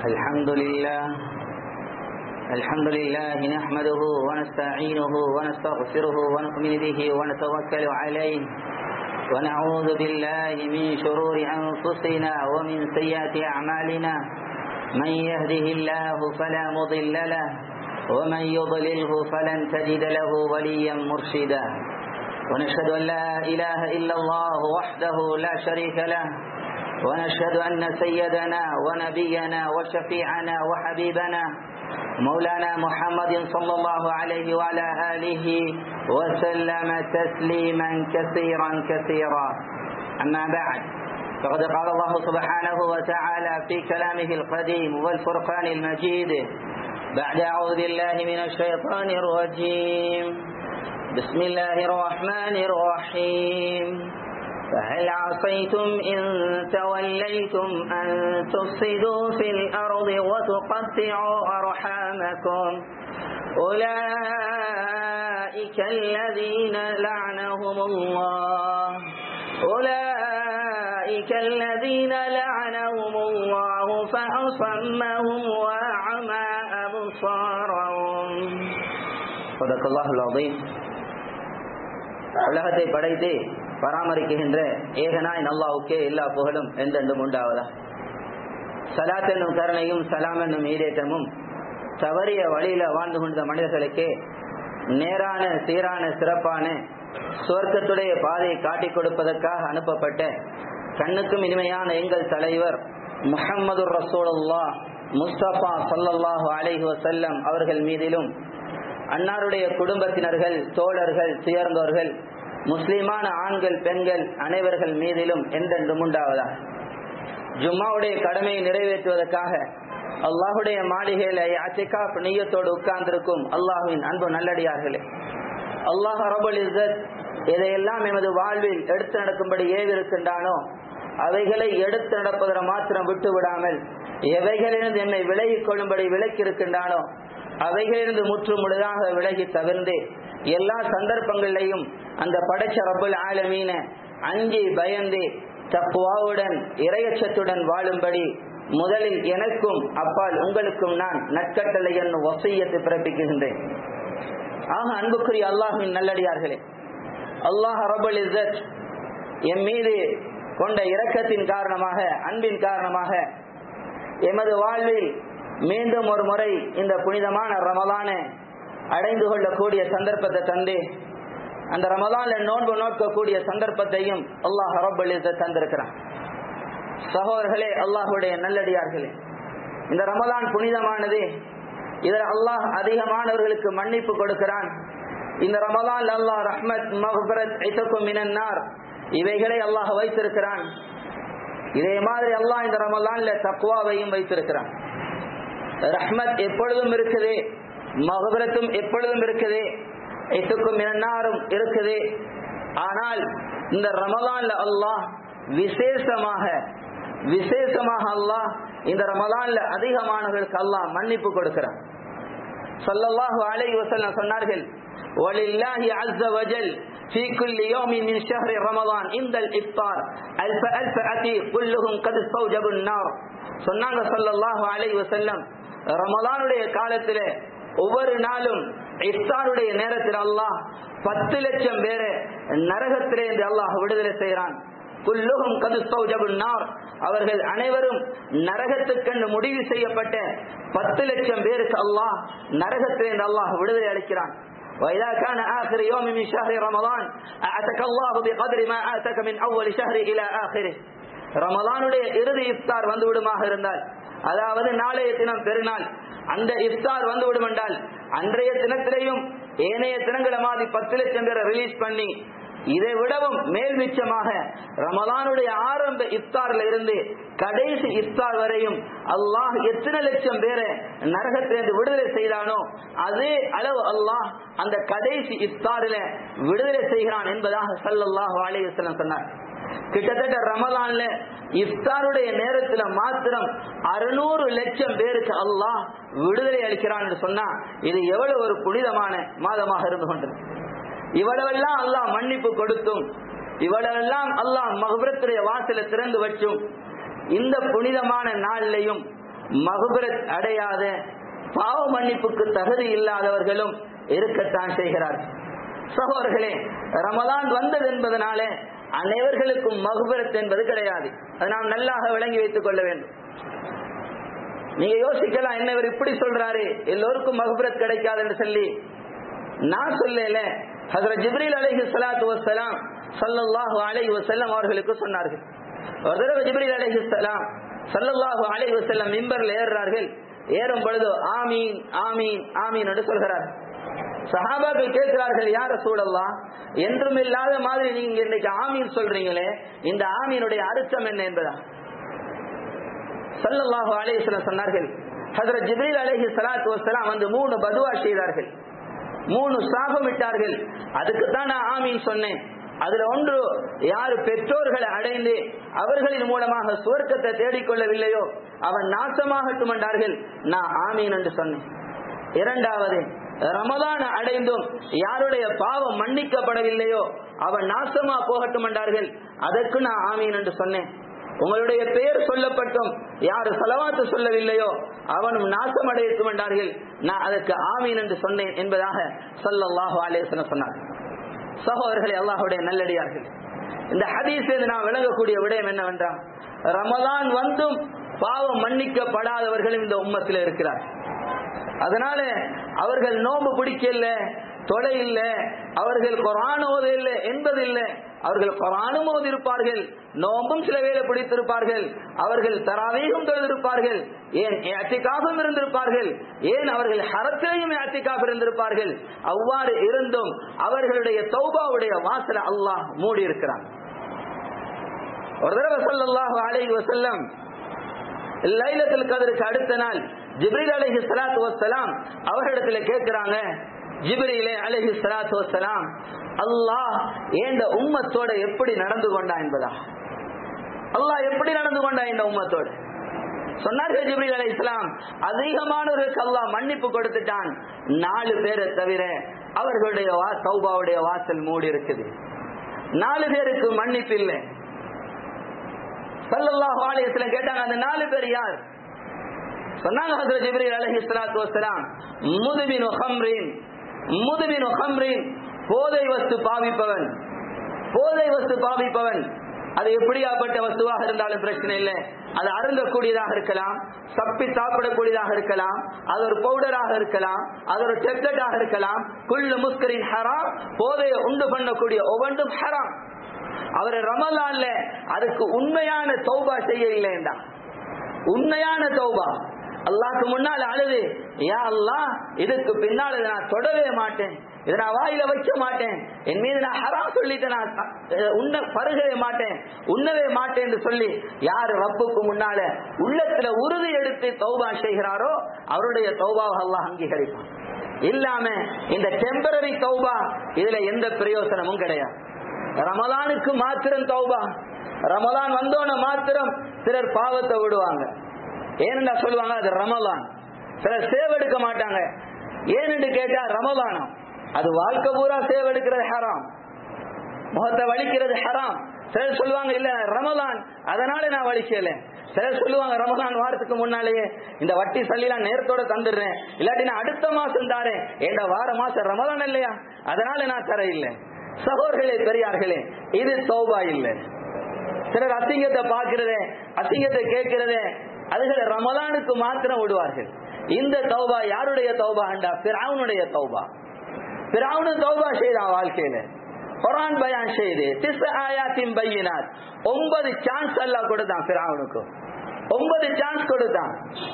الحمد لله الحمد لله نحمده ونستعينه ونستغفره ونؤمن به ونتوكل عليه ونعوذ بالله من شرور أنفسنا ومن سيئات أعمالنا من يهده الله فلا مضل له ومن يضلله فلن تجد له وليا مرشدا ونشهد أن لا إله إلا الله وحده لا شريك له ونشهد أن سيدنا ونبينا وشفيعنا وحبيبنا مولانا محمد صلى الله عليه وعلى آله وسلم تسليما كثيرا كثيرا أما بعد فقد قال الله سبحانه وتعالى في كلامه القديم والفرقان المجيد بعد أعوذ بالله من الشيطان الرجيم بسم الله الرحمن الرحيم فهل عصيتم إن توليتم أن تفسدوا في الأرض وتقطعوا أرحامكم أولئك الذين لعنهم الله أولئك الذين لعنهم الله فأصمهم وأعمى أبصارهم صدق الله العظيم உலகத்தை படைத்து பராமரிக்கின்ற ஏகனாய் நல்லாவுக்கே எல்லா புகழும் எந்தெண்டும் உண்டாவதா சலாத் என்னும் கருணையும் சலாம் என்னும் ஈடேற்றமும் தவறிய வழியில வாழ்ந்து கொண்ட மனிதர்களுக்கு நேரான சீரான சிறப்பான சுவர்க்கத்துடைய பாதையை காட்டிக் கொடுப்பதற்காக அனுப்பப்பட்ட கண்ணுக்கும் இனிமையான எங்கள் தலைவர் முஹம்மது ரசூலுல்லா முஸ்தபா சல்லல்லாஹு அலைஹி வசல்லம் அவர்கள் மீதிலும் அன்னாருடைய குடும்பத்தினர்கள் தோழர்கள் துயர்ந்தோர்கள் முஸ்லிமான ஆண்கள் பெண்கள் அனைவர்கள் மீதிலும் என்றென்றும் உண்டாவதா ஜும்மாவுடைய கடமையை நிறைவேற்றுவதற்காக அல்லாஹுடைய மாளிகையில அச்சிகா நெய்யத்தோடு உட்கார்ந்திருக்கும் அல்லாஹுவின் அன்பு நல்லடியார்களே அல்லாஹ் ரபுல் இசத் எதையெல்லாம் எமது வாழ்வில் எடுத்து நடக்கும்படி ஏவிருக்கின்றானோ அவைகளை எடுத்து நடப்பதை மாத்திரம் விட்டு விடாமல் எவைகளிலிருந்து என்னை விலகிக் கொள்ளும்படி விலக்கி இருக்கின்றானோ அவைகளிலிருந்து முற்று முழுதாக விலகி தவிர்ந்து எல்லா சந்தர்ப்பங்களிலையும் அந்த படைச்ச ரபுல் ஆலமீன அஞ்சி பயந்து தப்புவாவுடன் இரையச்சத்துடன் வாழும்படி முதலில் எனக்கும் அப்பால் உங்களுக்கும் நான் நற்கட்டளை என்னும் வசையத்தை பிறப்பிக்கின்றேன் ஆக அன்புக்குரிய அல்லாஹின் நல்லடியார்களே அல்லாஹ் ரபுல் இசத் என் மீது கொண்ட இரக்கத்தின் காரணமாக அன்பின் காரணமாக எமது வாழ்வில் மீண்டும் ஒரு முறை இந்த புனிதமான ரமலான அடைந்து கொள்ளக்கூடிய சந்தர்ப்பத்தை தந்து அந்த ரமலான்ல நோன்பு நோக்கக்கூடிய சந்தர்ப்பத்தையும் அல்லாஹ் ரபுல் தந்திருக்கிறான் சகோதரர்களே அல்லாஹுடைய நல்லடியார்களே இந்த ரமலான் புனிதமானது இதில் அல்லாஹ் அதிகமானவர்களுக்கு மன்னிப்பு கொடுக்கிறான் இந்த ரமலான் அல்லாஹ் ரஹ்மத் மஹபரத் ஐசக்கும் மினன்னார் இவைகளை அல்லாஹ் வைத்திருக்கிறான் இதே மாதிரி அல்லாஹ் இந்த ரமலான்ல தக்குவாவையும் வைத்திருக்கிறான் ரஹ்மத் எப்பொழுதும் இருக்குது மகபரத்தும் எப்பொழுதும் இருக்குது இசுக்கும் இன்னாரும் இருக்குது ஆனால் இந்த ரமலான்ல அல்லாஹ் விசேஷமாக விசேஷமாக அல்லாஹ் இந்த ரமலான்ல அதிகமானவர்களுக்கு அல்லாஹ் மன்னிப்பு கொடுக்கிறான் சொல்லல்லாஹு அலை வசல்லம் சொன்னார்கள் ولله عز وجل في كل يوم من شهر رمضان عند الافطار الف الف اتي كلهم قد استوجبوا النار சொன்னாங்க சொல்லல்லாஹு அலை வசல்லம் ரமலானுடைய காலத்துல ஒவ்வொரு நாளும் இஃப்தாருடைய நேரத்தில் அல்லாஹ் பத்து லட்சம் பேரை நரகத்திலிருந்து அல்லாஹ் விடுதலை செய்கிறான் குல்லுகும் கதுஸ்தௌஜபுன்னார் அவர்கள் அனைவரும் நரகத்துக்கென்று முடிவு செய்யப்பட்ட பத்து லட்சம் பேருக்கு அல்லாஹ் நரகத்திலிருந்து அல்லாஹ் விடுதலை அளிக்கிறான் وإذا كان آخر يوم من شهر رمضان أعتك الله بقدر ما آتك من أول شهر إلى آخره ரமலானுடைய இறுதி இஃப்தார் வந்து விடுமாக இருந்தால் அதாவது நாளைய தினம் பெருநாள் அந்த இஃப்தார் வந்து விடும் என்றால் அன்றைய தினத்திலேயும் ஏனைய தினங்களை மாதிரி பத்து லட்சம் பேரை ரிலீஸ் பண்ணி இதை விடவும் மேல் மிச்சமாக ரமலானுடைய ஆரம்ப இஃப்தார்ல இருந்து கடைசி இஃப்தார் வரையும் அல்லாஹ் எத்தனை லட்சம் பேரை நரகத்திலிருந்து விடுதலை செய்தானோ அதே அளவு அல்லாஹ் அந்த கடைசி இஃப்தாரில விடுதலை செய்கிறான் என்பதாக சல்லல்லாஹு அலைஹி வஸல்லம் சொன்னார் கிட்டத்தட்ட ரமலான்ல இஃப்தாருடைய நேரத்துல மாத்திரம் அறுநூறு லட்சம் பேருக்கு அல்லாஹ் விடுதலை அளிக்கிறான் என்று சொன்னா இது எவ்வளவு ஒரு புனிதமான மாதமாக இருந்து கொண்டது இவ்வளவெல்லாம் அல்லாஹ் மன்னிப்பு கொடுத்தும் இவ்வளவெல்லாம் அல்லாஹ் மகபுரத்துடைய வாசல திறந்து வச்சும் இந்த புனிதமான நாளிலையும் மகுபரத் அடையாத பாவ மன்னிப்புக்கு தகுதி இல்லாதவர்களும் இருக்கத்தான் செய்கிறார்கள் சகோதரர்களே ரமலான் வந்தது என்பதனாலே அனைவர்களுக்கும் மகுபரத் என்பது கிடையாது அதை நாம் நல்லாக விளங்கி வைத்துக் கொள்ள வேண்டும் நீங்க யோசிக்கலாம் என்ன இவர் இப்படி சொல்றாரு எல்லோருக்கும் மகுபரத் கிடைக்காது என்று சொல்லி நான் சொல்லல ஹசரத் ஜிப்ரீல் அலைஹி ஸலாத்து வஸ்ஸலாம் ஸல்லல்லாஹு அலைஹி வஸல்லம் அவர்களுக்கு சொன்னார்கள் ஒரு தடவை ஜிப்ரீல் அலைஹி ஸலாம் ஸல்லல்லாஹு அலைஹி வஸல்லம் மிம்பர்ல ஏறுறார்கள் ஏறும் பொழுது ஆமீன் ஆமீன் ஆமீன் என்று சொல்கிறார் சஹாபாக்கள் கேட்கிறார்கள் யார சூழல்லா என்றும் இல்லாத மாதிரி நீங்க இன்னைக்கு ஆமீன் சொல்றீங்களே இந்த ஆமீனுடைய அர்த்தம் என்ன என்பதா சல்லல்லாஹு அலைஹி வஸல்லம் சொன்னார்கள் ஹஜரத் ஜிப்ரீல் அலைஹி ஸலாத்து வஸலாம் வந்து மூணு பதுவா செய்தார்கள் மூணு சாபம் விட்டார்கள் அதுக்கு தான் நான் ஆமீன் சொன்னேன் அதுல ஒன்று யாரு பெற்றோர்களை அடைந்து அவர்களின் மூலமாக சுவர்க்கத்தை தேடிக்கொள்ளவில்லையோ அவன் நாசமாகட்டும் என்றார்கள் நான் ஆமீன் என்று சொன்னேன் இரண்டாவது ரமதான அடைந்தும் யாருடைய பாவம் மன்னிக்கப்படவில்லையோ அவன் நாசமா போகட்டும் என்றார்கள் அதற்கு நான் ஆமீன் என்று சொன்னேன் உங்களுடைய பெயர் சொல்லப்பட்டும் யாரு செலவாத்து சொல்லவில்லையோ அவனும் நாசம் அடையட்டும் என்றார்கள் நான் அதற்கு ஆமீன் என்று சொன்னேன் என்பதாக சொல்லல்லாஹு அலேசன சொன்னார் சகோதரர்களே அல்லாஹுடைய நல்லடியார்கள் இந்த ஹதீஸில் நாம் விளங்கக்கூடிய விடயம் என்னவென்றால் ரமலான் வந்தும் பாவம் மன்னிக்கப்படாதவர்கள் இந்த உம்மத்தில் இருக்கிறார் அதனால அவர்கள் நோம்பு பிடிக்கல தொலை இல்ல அவர்கள் கொரான் ஓத இல்லை என்பது இல்லை அவர்கள் கொரானும் ஓதிருப்பார்கள் நோம்பும் சில வேலை பிடித்திருப்பார்கள் அவர்கள் தராவீகம் தொழுதிருப்பார்கள் ஏன் அத்திகாஃபும் இருந்திருப்பார்கள் ஏன் அவர்கள் ஹரத்திலையும் அத்திகாஃப் இருந்திருப்பார்கள் அவ்வாறு இருந்தும் அவர்களுடைய தௌபாவுடைய வாசல அல்லாஹ் மூடி இருக்கிறான் ஒரு தடவை சொல்லல்லாஹு அலைஹி வஸல்லம் லைலத்துல் கதருக்கு அடுத்த நாள் ஜிப்ரீல் அலைஹி ஸலாத்து வஸ்ஸலாம் அவர்களிடத்துல கேட்கிறாங்க ஜிப்ரீலே அலைஹி ஸலாத்து வஸ்ஸலாம் அல்லாஹ் ஏண்ட உம்மத்தோட எப்படி நடந்து கொண்டா என்பதா அல்லாஹ் எப்படி நடந்து கொண்டா இந்த உம்மத்தோட சொன்னார்கள் ஜிப்ரீல் அலை இஸ்லாம் அதிகமானவர்களுக்கு அல்லாஹ் மன்னிப்பு கொடுத்துட்டான் நாலு பேரை தவிர அவர்களுடைய வா- தௌபாவுடைய வாசல் மூடி இருக்குது நாலு பேருக்கு மன்னிப்பு இல்லை சல்லல்லாஹு அலைஹி வஸல்லம் கேட்டாங்க அந்த நாலு பேர் யார் சொன்னாங்க ஹஜ்ரத் ஜிப்ரீல் அலைஹி ஸலாத்து வஸலாம் முதுபினு ஹம்ரின் முதுபினு ஹம்ரின் போதை வஸ்து பாவிப்பவன் போதை வஸ்து பாவிப்பவன் அது எப்படியாப்பட்ட வஸ்துவாக இருந்தாலும் பிரச்சனை இல்லை அது அருந்தக்கூடியதாக இருக்கலாம் சப்பி சாப்பிடக்கூடியதாக இருக்கலாம் அது ஒரு பவுடராக இருக்கலாம் அது ஒரு டெப்லெட்டாக இருக்கலாம் குள்ளு முஸ்கரின் ஹராம் போதையை உண்டு பண்ணக்கூடிய ஒவ்வொன்றும் ஹராம் அவர் ரமலான்ல அதுக்கு உண்மையான தௌபா செய்ய இல்லைண்டா உண்மையான தௌபா அல்லாஹ்க்கு முன்னால் அழுது யா அல்லாஹ் இதுக்கு பின்னால் இதை நான் தொடவே மாட்டேன் இதை நான் வாயில வைக்க மாட்டேன் என் மீது நான் ஹராம் சொல்லிட்டு நான் அஹ், உண்ண பருகவே மாட்டேன் உண்ணவே மாட்டேன் என்று சொல்லி யார் ரப்புக்கு முன்னால உள்ளத்துல உறுதி எடுத்து தௌபா செய்கிறாரோ அவருடைய தௌபாவை அல்லாஹ் அங்கீகரிப்பான் இல்லாம இந்த டெம்பரரி தௌபா இதுல எந்த பிரயோசனமும் கிடையாது ரமலானுக்கு மாத்திரம் தௌபா ரமலான் வந்தோன மாத்திரம் சிலர் பாவத்தை விடுவாங்க ஏனென்றா சொல்லுவாங்க அது ரமலான் சிலர் சேவெடுக்க மாட்டாங்க ஏனென்று கேட்டா ரமலானம் அது வாழ்க்கை பூரா சேவெடுக்கிறது ஹராம் முகத்தை வலிக்கிறது ஹராம் சிலர் சொல்லுவாங்க இல்ல ரமலான் அதனால நான் வலிக்கல சிலர் சொல்லுவாங்க ரமலான் வாரத்துக்கு முன்னாலேயே இந்த வட்டி சல்லிலாம் நேரத்தோட தந்துடுறேன் இல்லாட்டி நான் அடுத்த மாசம் தாரேன் ஏண்டா வார மாசம் ரமலான் இல்லையா அதனால நான் தர இல்லை சகோதரர்களே பெரியார்களே இது தௌபா இல்லை சிலர் அசிங்கத்தை பார்க்கிறதே அசிங்கத்தை கேட்கிறதே அதுகளை ரமலானுக்கு மாத்திரம் விடுவார்கள் இந்த தௌபா யாருடைய தௌபா அண்டா பிராவுனுடைய தௌபா பிராவுனு தௌபா செய்தான் வாழ்க்கையில குரான் பயான் செய்து திஸ் ஆயாத்தின் பையினார் ஒன்பது சான்ஸ் எல்லாம் கொடுத்தான் பிராவுனுக்கு ஒன்பது சான்ஸ் கொடுத்தான்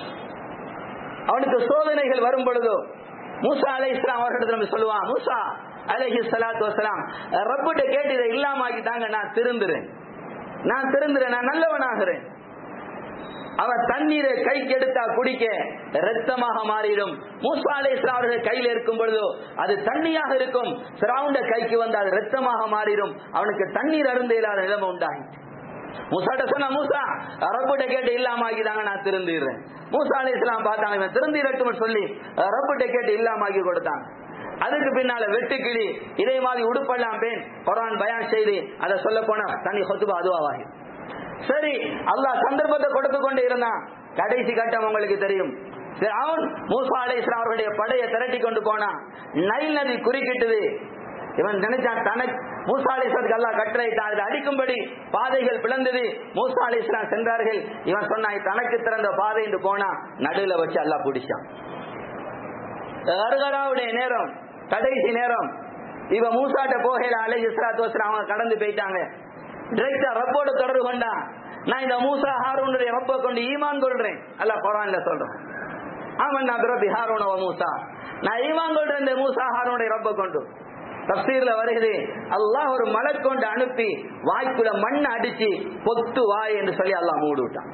அவனுக்கு சோதனைகள் வரும் பொழுதோ மூசா அலை இஸ்லாம் அவர்களிடத்துல நம்ம சொல்லுவான் மூசா அலைஹி ஸலாத்து வஸலாம் ரப்பிட்ட கேட்டு இதை இல்லாமாக்கிட்டாங்க நான் திருந்துறேன் நான் திருந்துறேன் நான் நல்லவனாகிறேன் அவன் தண்ணீரை கைக்கு எடுத்தா குடிக்க ரத்தமாக மாறிடும் மூசா அலை இஸ்லாம் அவர்கள் கையில் இருக்கும் பொழுதோ அது தண்ணியாக இருக்கும் சிராவுண்ட கைக்கு வந்து அது ரத்தமாக மாறிடும் அவனுக்கு தண்ணீர் அருந்த இல்லாத நிலைமை உண்டாகிட்டு மூசாட்ட சொன்னா மூசா ரப்பிட்ட கேட்டு இல்லாம ஆக்கிதாங்க நான் திருந்திடுறேன் மூசா அலி இஸ்லாம் பார்த்தாங்க இவன் திருந்திரட்டும் சொல்லி ரப்பிட்ட கேட்டு இல்லாம ஆக்கி கொடுத்தாங்க அதுக்கு பின்னால வெட்டுக்கிளி இதே மாதிரி உடுப்பெல்லாம் பேன் குரான் பயான் செய்து அதை சொல்ல போனா தனி சொத்துபா அதுவாகி சரி அல்லாஹ் சந்தர்ப்பத்தை கொடுத்து கொண்டு இருந்தான் கடைசி கட்டம் உங்களுக்கு தெரியும் அவன் மூசா அலைஹிஸ்ஸலாம் அவர்களுடைய படையை திரட்டி கொண்டு போனான் நைல் நதி குறுக்கிட்டது இவன் நினைச்சான் தனக்கு மூசா அலிஸ்லாத்துக்கு அல்லாஹ் கட்டளையிட்டான் அதை அடிக்கும்படி பாதைகள் பிளந்தது மூசா அலிஸ்லாம் சென்றார்கள் இவன் சொன்னான் தனக்கு திறந்த பாதை என்று போனா நடுவுல வச்சு அல்லாஹ் பிடிச்சான் அருகராவுடைய நேரம் கடைசி நேரம் இவ மூசாட்ட போகையில அலை இஸ்லாத்து வஸ்லாம் அவங்க கடந்து போயிட்டாங்க டிரெக்டா ரப்போட தொடர்பு கொண்டான் நான் இந்த மூசா ஹாரூனுடைய ரப்ப கொண்டு ஈமான் கொள்றேன் அல்ல குரான்ல சொல்றேன் ஆமன் நான் பிரபி ஹாரூன மூசா நான் ஈமான் கொள்றேன் இந்த மூசா ஹாரூனுடைய ரப்ப கொண்டு தப்சீர்ல வருகிறது அல்லாஹ் ஒரு மலை கொண்டு அனுப்பி வாய்க்குள்ள மண் அடிச்சு பொத்து வாய் என்று சொல்லி அல்லாஹ் மூடி விட்டான்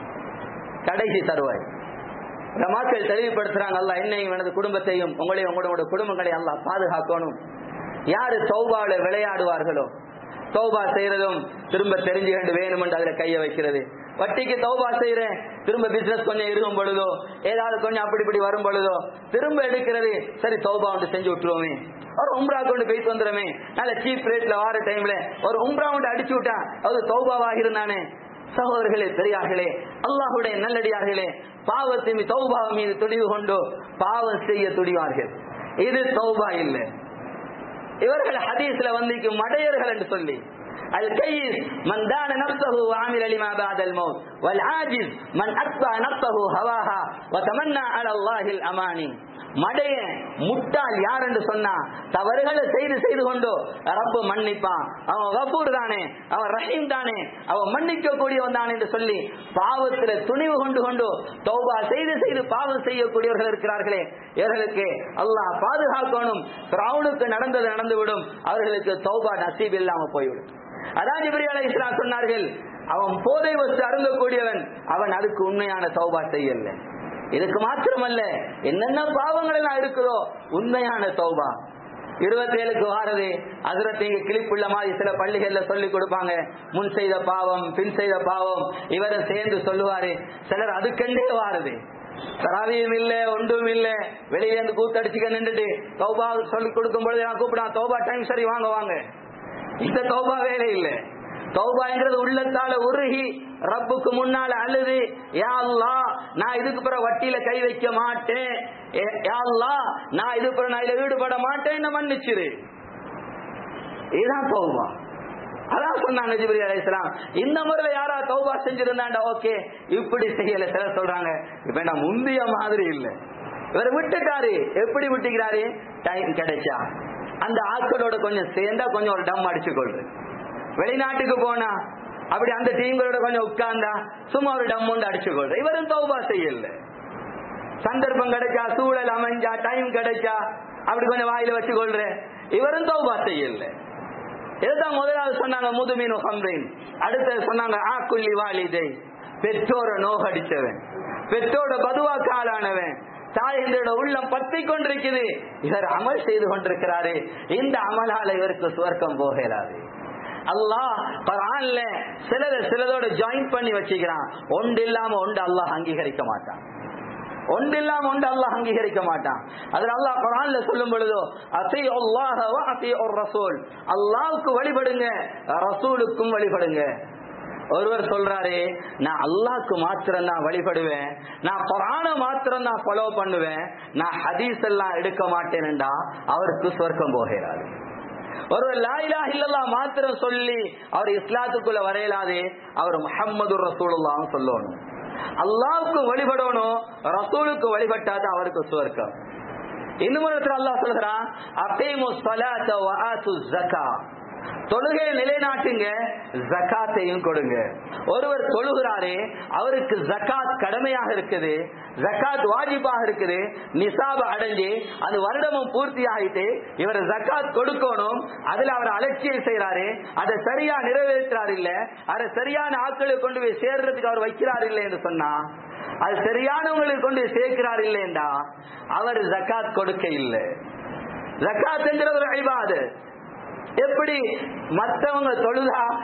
கடைசி தருவாய் இந்த மக்கள் தெளிவுபடுத்துறாங்க அல்லாஹ் என்னையும் எனது குடும்பத்தையும் உங்களையும் உங்களோட குடும்பங்களை அல்லாஹ் பாதுகாக்கணும் யாரு சௌபாவில விளையாடுவார்களோ தௌபா செய்யறதும் திரும்ப தெரிஞ்சுக்கண்டு வேணும் என்று அதுல கைய வைக்கிறது வட்டிக்கு தௌபா செய்யறேன் திரும்ப பிசினஸ் கொஞ்சம் இருக்கும் பொழுதோ ஏதாவது கொஞ்சம் அப்படி இப்படி வரும் பொழுதோ திரும்ப எடுக்கிறது சரி தௌபா ஒன்று செஞ்சு விட்டுருவோமே ஒரு உம்ரா கொண்டு போயிட்டு வந்துடுமே நல்ல சீப் ரேட்ல வார டைம்ல ஒரு உம்ரா கொண்டு அடிச்சு விட்டா அது தௌபாவாக இருந்தானே சகோதரர்களே பெரியார்களே அல்லாஹுடைய நல்லடியார்களே பாவத்தின் தௌபா மீது துணிவு கொண்டு பாவம் செய்ய துடிவார்கள் இது தௌபா இல்லை இவர்கள் ஹதீஸ்ல வந்திக்கு மடையர்கள் என்று சொல்லி الكيس من دان نفسه وعمل لما بعد الموت والعاجز من أتبع نفسه هواها وتمنى على الله الأماني மடைய முட்டாள் யார் என்று சொன்னா தவறுகளை செய்து செய்து கொண்டு ரப்பு மன்னிப்பான் அவன் கபூர் தானே அவன் ரஹீம் தானே அவன் மன்னிக்க கூடியவன் தான் என்று சொல்லி பாவத்துல துணிவு கொண்டு கொண்டு தௌபா செய்து செய்து பாவம் செய்யக்கூடியவர்கள் இருக்கிறார்களே இவர்களுக்கு அல்லாஹ் பாதுகாக்கணும் கிரௌனுக்கு நடந்தது நடந்துவிடும் அவர்களுக்கு தௌபா நசீப் இல்லாம போய்விடும் அதான் ஜிப்ரி அலை இஸ்லாம் சொன்னார்கள் அவன் போதை வச்சு அருந்தக்கூடியவன் அவன் அதுக்கு உண்மையான தௌபா செய்யல இதுக்கு மாத்திரமல்ல என்னென்ன பாவங்கள் எல்லாம் இருக்குதோ உண்மையான தௌபா இருபத்தி ஏழுக்கு வாரது அதிரத்தை இங்க கிளிப்புள்ள மாதிரி சில பள்ளிகள்ல சொல்லி கொடுப்பாங்க முன் செய்த பாவம் பின் செய்த பாவம் இவரை சேர்ந்து சொல்லுவாரு சிலர் அதுக்கண்டே வாருது தராவியும் இல்ல ஒன்றும் இல்ல வெளியே இருந்து கூத்தடிச்சுக்க நின்றுட்டு தௌபா சொல்லி கொடுக்கும் பொழுது நான் கூப்பிடான் தௌபா டைம் சரி வாங்க வாங்க இந்த தௌபா வேலை இல்ல தௌபாங்கிறது உள்ளத்தால உருகி ரப்புக்கு முன்னால அழுது யா அல்லாஹ் நான் இதுக்கு பிறகு வட்டியில கை வைக்க மாட்டேன் ஏ- யா அல்லாஹ் நான் இது பிறகு நான் இதுல ஈடுபட மாட்டேன்னு மன்னிச்சிரு இதுதான் தௌபா அதான் சொன்னாங்க ஜிப்ரி அலைஹிஸ்ஸலாம் இந்த முறையில யாரா தௌபா செஞ்சிருந்தாண்டா ஓகே இப்படி செய்யல சிலர் சொல்றாங்க இப்ப நான் முந்திய மாதிரி இல்ல இவர் விட்டுட்டாரு எப்படி விட்டுக்கிறாரு டைம் கிடைச்சா அந்த ஆட்களோட கொஞ்சம் சேர்ந்தா கொஞ்சம் ஒரு டம் அடிச்சு கொள்றேன் வெளிநாட்டுக்கு போனா அப்படி அந்த டீம்களோட கொஞ்சம் உட்கார்ந்தா சும்மா ஒரு டம் ஒன்று அடிச்சு கொள்றேன் இவரும் தௌபா செய்யல சந்தர்ப்பம் கிடைச்சா சூழல் அமைஞ்சா டைம் கிடைச்சா அப்படி கொஞ்சம் வாயில வச்சு கொள்றேன் இவரும் தௌபா செய்யல இதுதான் முதலாவது சொன்னாங்க முதுமீனு ஹம்ரின் அடுத்தது சொன்னாங்க ஆக்குள்ளி வாலிதை பெற்றோரை நோகடிச்சவன் பெற்றோட பதுவா காலானவன் தாயந்தோட உள்ளம் பத்தி கொண்டிருக்குது இவர் அமல் செய்து கொண்டிருக்கிறாரு இந்த அமலால இவருக்கு சுவர்க்கம் போகிறாரு அல்லாஹ் குர்ஆன்ல சிலத சிலதோட ஜாயின் பண்ணி வச்சுக்கிறான் ஒன்று இல்லாம ஒன்று அல்லாஹ் அங்கீகரிக்க மாட்டான் ஒன்று இல்லாம ஒன்று அல்லாஹ் அங்கீகரிக்க மாட்டான் அதுல அல்லாஹ் குர்ஆன்ல சொல்லும் பொழுதோ அசை அல்லாஹ் வ அசை ரசூல் அல்லாஹ்வுக்கு வழிபடுங்க ரசூலுக்கும் வழிபடுங்க ஒருவர் சொல்றாரு நான் அல்லாஹ்க்கு மாத்திரம் தான் வழிபடுவேன் நான் குர்ஆனை மாத்திரம் தான் ஃபாலோ பண்ணுவேன் நான் ஹதீஸ் எல்லாம் எடுக்க மாட்டேன்டா அவருக்கு சொர்க்கம் போகிறாரு ஒருவர் லா இலாஹ இல்லல்லாஹ் மாத்திரம் சொல்லி அவர் இஸ்லாத்துக்குள்ள வரையலாதே அவர் முஹம்மது ரசூலுல்லாஹ் சொல்லணும் அல்லாஹ்வுக்கு வழிபடணும் ரசூலுக்கு வழிபட்டாதான் அவருக்கு சுவர்க்கம் இன்னும் ஒரு இடத்துல அல்லாஹ் சொல்கிறான் அகீமு ஸலாத்த வ ஆத்து ஸக்கா தொழுகை நிலைநாட்டுங்க ஜக்காத்தையும் கொடுங்க ஒருவர் தொழுகிறாரே அவருக்கு ஜக்காத் கடமையாக இருக்குது ஜக்காத் வாஜிபாக இருக்குது நிசாப அடைஞ்சு அது வருடமும் பூர்த்தி ஆகிட்டு இவர் ஜக்காத் கொடுக்கணும் அதுல அவர் அலட்சியம் செய்யறாரு அதை சரியா நிறைவேற்றார் இல்ல அதை சரியான ஆட்களை கொண்டு போய் சேர்றதுக்கு அவர் வைக்கிறார் இல்லை என்று சொன்னா அது சரியானவங்களுக்கு கொண்டு போய் சேர்க்கிறார் இல்லைண்டா அவர் ஜக்காத் கொடுக்க இல்லை ஜக்காத் என்கிற ஒரு ஐபாது எப்படி மத்தவங்க தொழுதா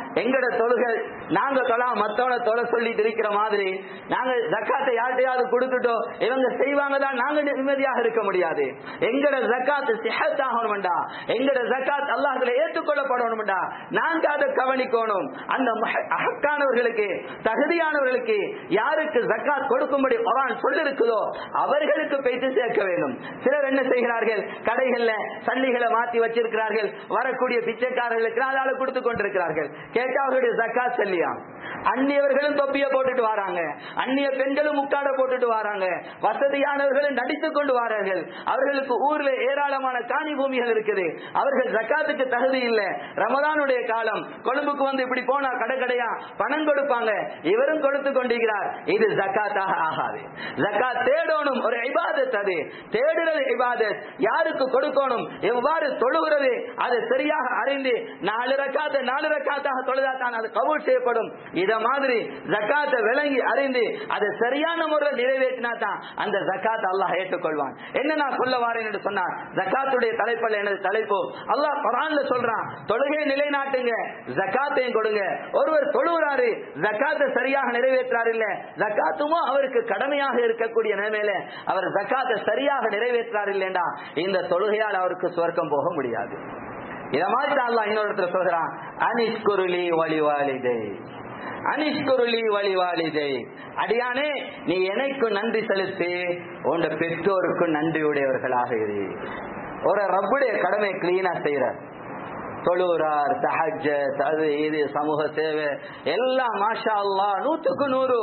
எங்கட தொழுகை நாங்க தொழாம மத்தவன தொலை சொல்லிட்டு இருக்கிற மாதிரி நாங்க ஜக்காத்தை யார்கிட்டயாவது கொடுத்துட்டோம் இவங்க செய்வாங்க தான் நாங்க நிம்மதியாக இருக்க முடியாது எங்கட ஜக்காத்து சிஹத்தாகணும்டா எங்கட ஜக்காத் அல்லாஹ்ல ஏற்றுக்கொள்ளப்படணும்டா நாங்க அதை கவனிக்கணும் அந்த மஹ- அஹக்கானவர்களுக்கு தகுதியானவர்களுக்கு யாருக்கு ஜக்காத் கொடுக்கும்படி குர்ஆன் சொல்லிருக்குதோ அவர்களுக்கு போயிட்டு சேர்க்க வேண்டும் சிலர் என்ன செய்கிறார்கள் கடைகள்ல சல்லிகளை மாத்தி வச்சிருக்கிறார்கள் வரக்கூடிய பிச்சைக்காரர்களுக்கு அதால கொடுத்து கொண்டிருக்கிறார்கள் கேட்டா அவர்களுடைய ஜக்காத் சல்லியா அந்நியவர்களும் தொப்பிய போட்டுட்டு வராங்க அந்நிய பெண்களும் முக்காட போட்டுட்டு வராங்க வசதியானவர்களும் நடித்துக் கொண்டு வரார்கள் அவர்களுக்கு ஊர்ல ஏராளமான காணி பூமிகள் இருக்குது அவர்கள் ஜக்காத்துக்கு தகுதி இல்ல ரமதானுடைய காலம் கொழும்புக்கு வந்து இப்படி போனா கடை கடையா பணம் கொடுப்பாங்க இவரும் கொடுத்து கொண்டிருக்கிறார் இது ஜக்காத்தாக ஆகாது ஜக்காத் தேடணும் ஒரு இபாதத் அது தேடுறது இபாதத் யாருக்கு கொடுக்கணும் எவ்வாறு தொழுகிறது அது சரியாக அறிந்து நாலு ரக்காத்த நாலு ரக்காத்தாக தொழுதா தான் அது கபூல் செய்யப்படும் இத மாதிரி ஜக்காத்தை விளங்கி அறிந்து அதை சரியான முறையில் நிறைவேற்றினா தான் அந்த ஜக்காத் அல்லாஹ் ஏற்றுக்கொள்வான் என்ன நான் சொல்ல வாரேன் என்று சொன்னார் ஜக்காத்துடைய தலைப்பல்ல எனது தலைப்பு அல்லாஹ் குரான்ல சொல்றான் தொழுகை நிலைநாட்டுங்க ஜக்காத்தையும் கொடுங்க ஒருவர் தொழுகிறாரு ஜக்காத்தை சரியாக நிறைவேற்றார் இல்ல ஜக்காத்துமோ அவருக்கு கடமையாக இருக்கக்கூடிய நிலைமையில அவர் ஜக்காத்தை சரியாக நிறைவேற்றார் இல்லைண்டா இந்த தொழுகையால் அவருக்கு சுவர்க்கம் போக முடியாது இத மாதிரி தான் அல்லாஹ் இன்னொரு இடத்துல சொல்றான் அனிஷ்குருளி வழிவாளிதை அனிஷ்குருளி வழிவாளிதை அடியானே நீ எனக்கு நன்றி செலுத்தி உன் பெற்றோருக்கு நன்றியுடையவர்களாக இரு ஒரு ரப்புடைய கடமை கிளீனா செய்யறார் தொழுகிறார் தஹஜ அது இது சமூக சேவை எல்லாம் மாஷா அல்லாஹ் நூத்துக்கு நூறு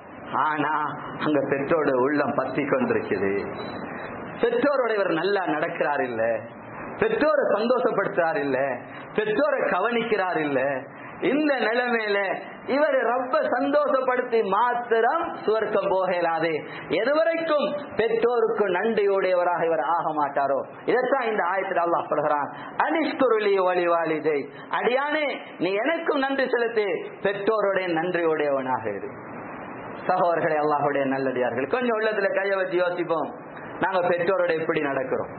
ஆனா அங்க பெற்றோட உள்ளம் பத்தி கொண்டிருக்குது பெற்றோரோட இவர் நல்லா நடக்கிறார் இல்ல பெற்றோரை சந்தோஷப்படுத்துறார் இல்ல பெற்றோரை கவனிக்கிறார் இல்ல இந்த நிலைமையில இவர் ரப்ப சந்தோஷப்படுத்தி மாத்திரம் சுவர்க்கம் போக இயலாது எதுவரைக்கும் பெற்றோருக்கு நன்றியுடையவராக இவர் ஆக மாட்டாரோ இதைத்தான் இந்த ஆயத்தில் அல்லாஹ் சொல்கிறான் அனிஷ்குருளி வழிவாளிதை அடியானே நீ எனக்கும் நன்றி செலுத்தி பெற்றோருடைய நன்றியுடையவனாக இரு சகோதரர்களே அல்லாஹுடைய நல்லடியார்கள் கொஞ்சம் உள்ளத்துல கைய வச்சு யோசிப்போம் நாங்க பெற்றோரோட எப்படி நடக்கிறோம்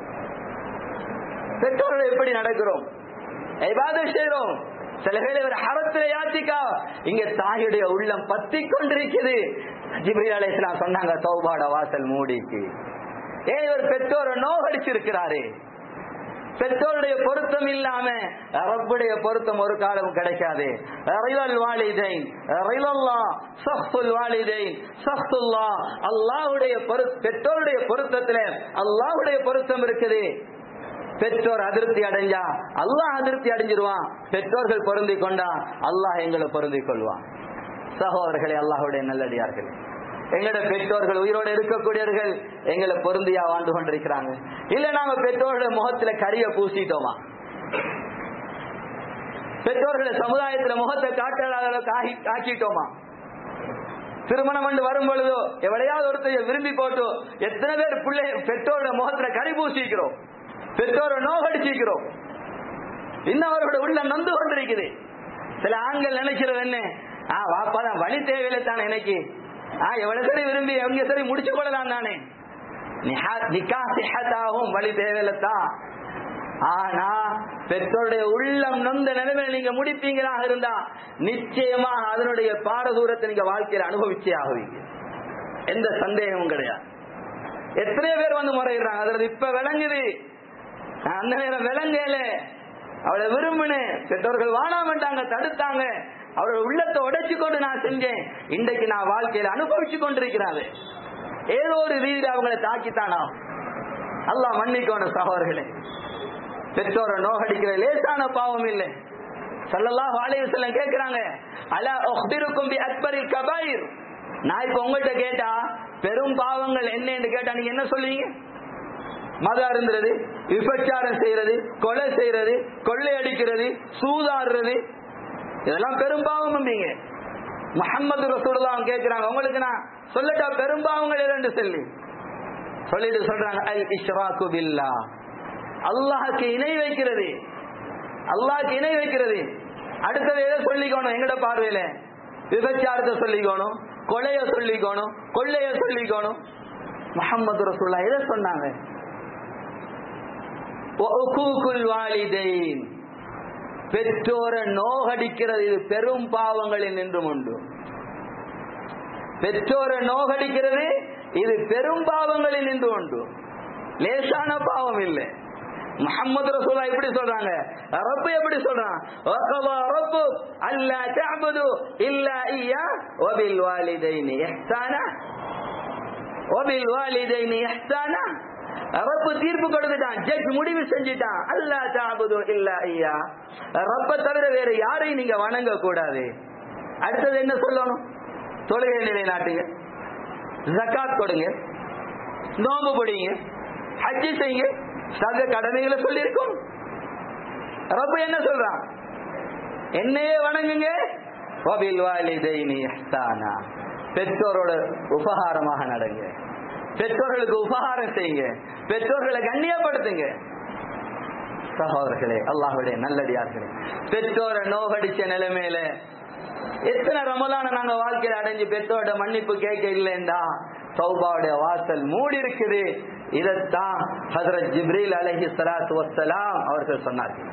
பெற்றோரோட எப்படி நடக்கிறோம் இபாதத் செய்றோம் சில பேர் இவர் ஹரத்துல யாத்திக்கா இங்க தாயுடைய உள்ளம் பத்தி கொண்டிருக்குது ஜிப்ரீல் அலைஹிஸ்ஸலாம் சொன்னாங்க தௌபாட வாசல் மூடிக்கு ஏன் இவர் பெற்றோரை நோகடிச்சிருக்கிறாரு பெற்றோருடைய பொருத்தம் இல்லாம ரப்புடைய பொருத்தம் ஒரு காலம் கிடைக்காது ரிலல் வாலிதைன் ரிலல்லா சஃபுல் வாலிதைன் சஃபுல்லா அல்லாஹ்வுடைய பொரு பெற்றோருடைய பொருத்தத்துல அல்லாஹ்வுடைய பொருத்தம் இருக்குது பெற்றோர் அதிருப்தி அடைஞ்சா அல்லாஹ் அதிருப்தி அடைஞ்சிருவான் பெற்றோர்கள் பொருந்தி கொண்டா அல்லாஹ் எங்களை பொருந்தி கொள்வான் சகோதரர்களே அல்லாஹ்வுடைய நல்லடியார்கள் எங்களோட பெற்றோர்கள் உயிரோடு இருக்கக்கூடியவர்கள் எங்களை பொருந்தியா வாழ்ந்து கொண்டிருக்கிறாங்க இல்ல நாங்க பெற்றோர்கள முகத்துல கரிய பூசிட்டோமா பெற்றோர்களை சமுதாயத்துல முகத்தை காட்டாத அளவுக்கு ஆகி- ஆக்கிட்டோமா திருமணம் கொண்டு வரும் பொழுதோ எவளையாவது ஒருத்தர் விரும்பி போட்டோ எத்தனை பேர் பிள்ளை பெற்றோரோட முகத்துல கரி பூசிக்கிறோம் பெற்றோரை நோகடிச்சிக்கிறோம் இன்னும் அவரோட உள்ள நொந்து கொண்டிருக்குது சில ஆண்கள் நினைக்கிறது என்ன ஆ வாப்பா தான் வழி தேவையில்லை தானே எனக்கு ஆ எவ்வளவு சரி விரும்பி எங்க சரி முடிச்சு கொள்ளலாம் தானே நிஹா- நிக்கா சிஹத்தாவும் வழி தேவையில்லை தான் ஆனா பெற்றோருடைய உள்ளம் நொந்த நிலைமையில நீங்க முடிப்பீங்களாக இருந்தா நிச்சயமா அதனுடைய பாரதூரத்தை நீங்க வாழ்க்கையில அனுபவிச்சே ஆகுவீங்க எந்த சந்தேகமும் கிடையாது எத்தனையோ பேர் வந்து முறையிடுறாங்க அதுல இப்ப விளங்குது நான் அந்த நேரம் விளங்கல அவளை விரும்பினேன் பெற்றோர்கள் வாழாமட்டாங்க தடுத்தாங்க அவரோட உள்ளத்தை உடைச்சு கொண்டு நான் செஞ்சேன் இன்றைக்கு நான் வாழ்க்கையில அனுபவிச்சு கொண்டிருக்கிறாங்க ஏதோ ஒரு ரீதியில் அவங்களை தாக்கித்தானா அல்லாஹ் மன்னிக்கணும் சகோதரர்களே பெற்றோரை நோகடிக்கிற லேசான பாவம் இல்லை சல்லல்லாஹு அலைஹி வஸல்லம் கேக்குறாங்க அலா உഖ്ബിറുக்கும் பி அக்பரில் கபாயிர் நான் இப்ப உங்கள்கிட்ட கேட்டா பெரும் பாவங்கள் என்னன்னு கேட்டா நீங்க என்ன சொல்லுவீங்க மதம் அருந்துறது விபச்சாரம் செய்யறது கொலை செய்யறது கொள்ளையடிக்கிறது சூதாடுறது இதெல்லாம் பெரும் பாவம் நீங்க முகமது ரசூலுல்லாஹ் கேக்குறாங்க உங்களுக்கு நான் சொல்லட்டா பெரும் பாவங்கள் எதுன்னு சொல்லி சொல்லிட்டு சொல்றாங்க அல் இஷ்ராக்கு பில்லா அல்லாஹ்க்கு இணை வைக்கிறது அல்லாஹ்க்கு இணை வைக்கிறது அடுத்தது எதை சொல்லிக்கணும் எங்கட பார்வையில விபச்சாரத்தை சொல்லிக்கணும் கொலைய சொல்லிக்கணும் கொள்ளைய சொல்லிக்கணும் முகமது ரசூல்லா எதை சொன்னாங்க وعقوق الوالدين பெற்றோரை நோகடிக்கிறது இது பெரும் பாவங்களில் நின்றும் உண்டு பெற்றோரை நோகடிக்கிறது இது பெரும் பாவங்களில் நின்று உண்டு லேசான பாவம் இல்லை முஹம்மது ரசூலா இப்படி சொல்றாங்க ரப்பு எப்படி சொல்றான் வகவா ரப்பு அல்லா தஅபுது இல்லா இய்யா வபில் வாலிதைனி இஹ்சானா வபில் வாலிதைனி இஹ்சானா ரப்பு தீர்ப்பு கொடுத்துட்டான் ஜட்ஜ் முடிவு செஞ்சிட்டான் அல்லா தஅபுது இல்லா இய்யா ரப்ப தவிர வேற யாரையும் நீங்க வணங்க கூடாது அடுத்தது என்ன சொல்லணும் தொழுகை நிலைநாட்டுங்க ஜக்காத் கொடுங்க நோம்பு பிடிங்க ஹஜ்ஜி செய்யுங்க சக கடமைகளை சொல்லியிருக்கோம் ரப்பு என்ன சொல்றான் என்னையே வணங்குங்க வபில் வாலிதைனி இஹ்சானா பெற்றோரோட உபகாரமாக நடங்க பெற்றோர்களுக்கு உபகாரம் செய்யுங்க பெற்றோர்களை கண்ணியப்படுத்துங்க சகோதரர்களே அல்லாஹுடைய நல்லடியார்களே பெற்றோரை நோகடிச்ச நிலைமையில எத்தனை ரமலான நாங்க வாழ்க்கையில அடைஞ்சு பெற்றோட மன்னிப்பு கேட்க இல்லைண்டா சௌபாவுடைய வாசல் மூடி இருக்குது இதைத்தான் ஹசரத் ஜிப்ரீல் அலஹி சலாத்து வசலாம் அவர்கள் சொன்னார்கள்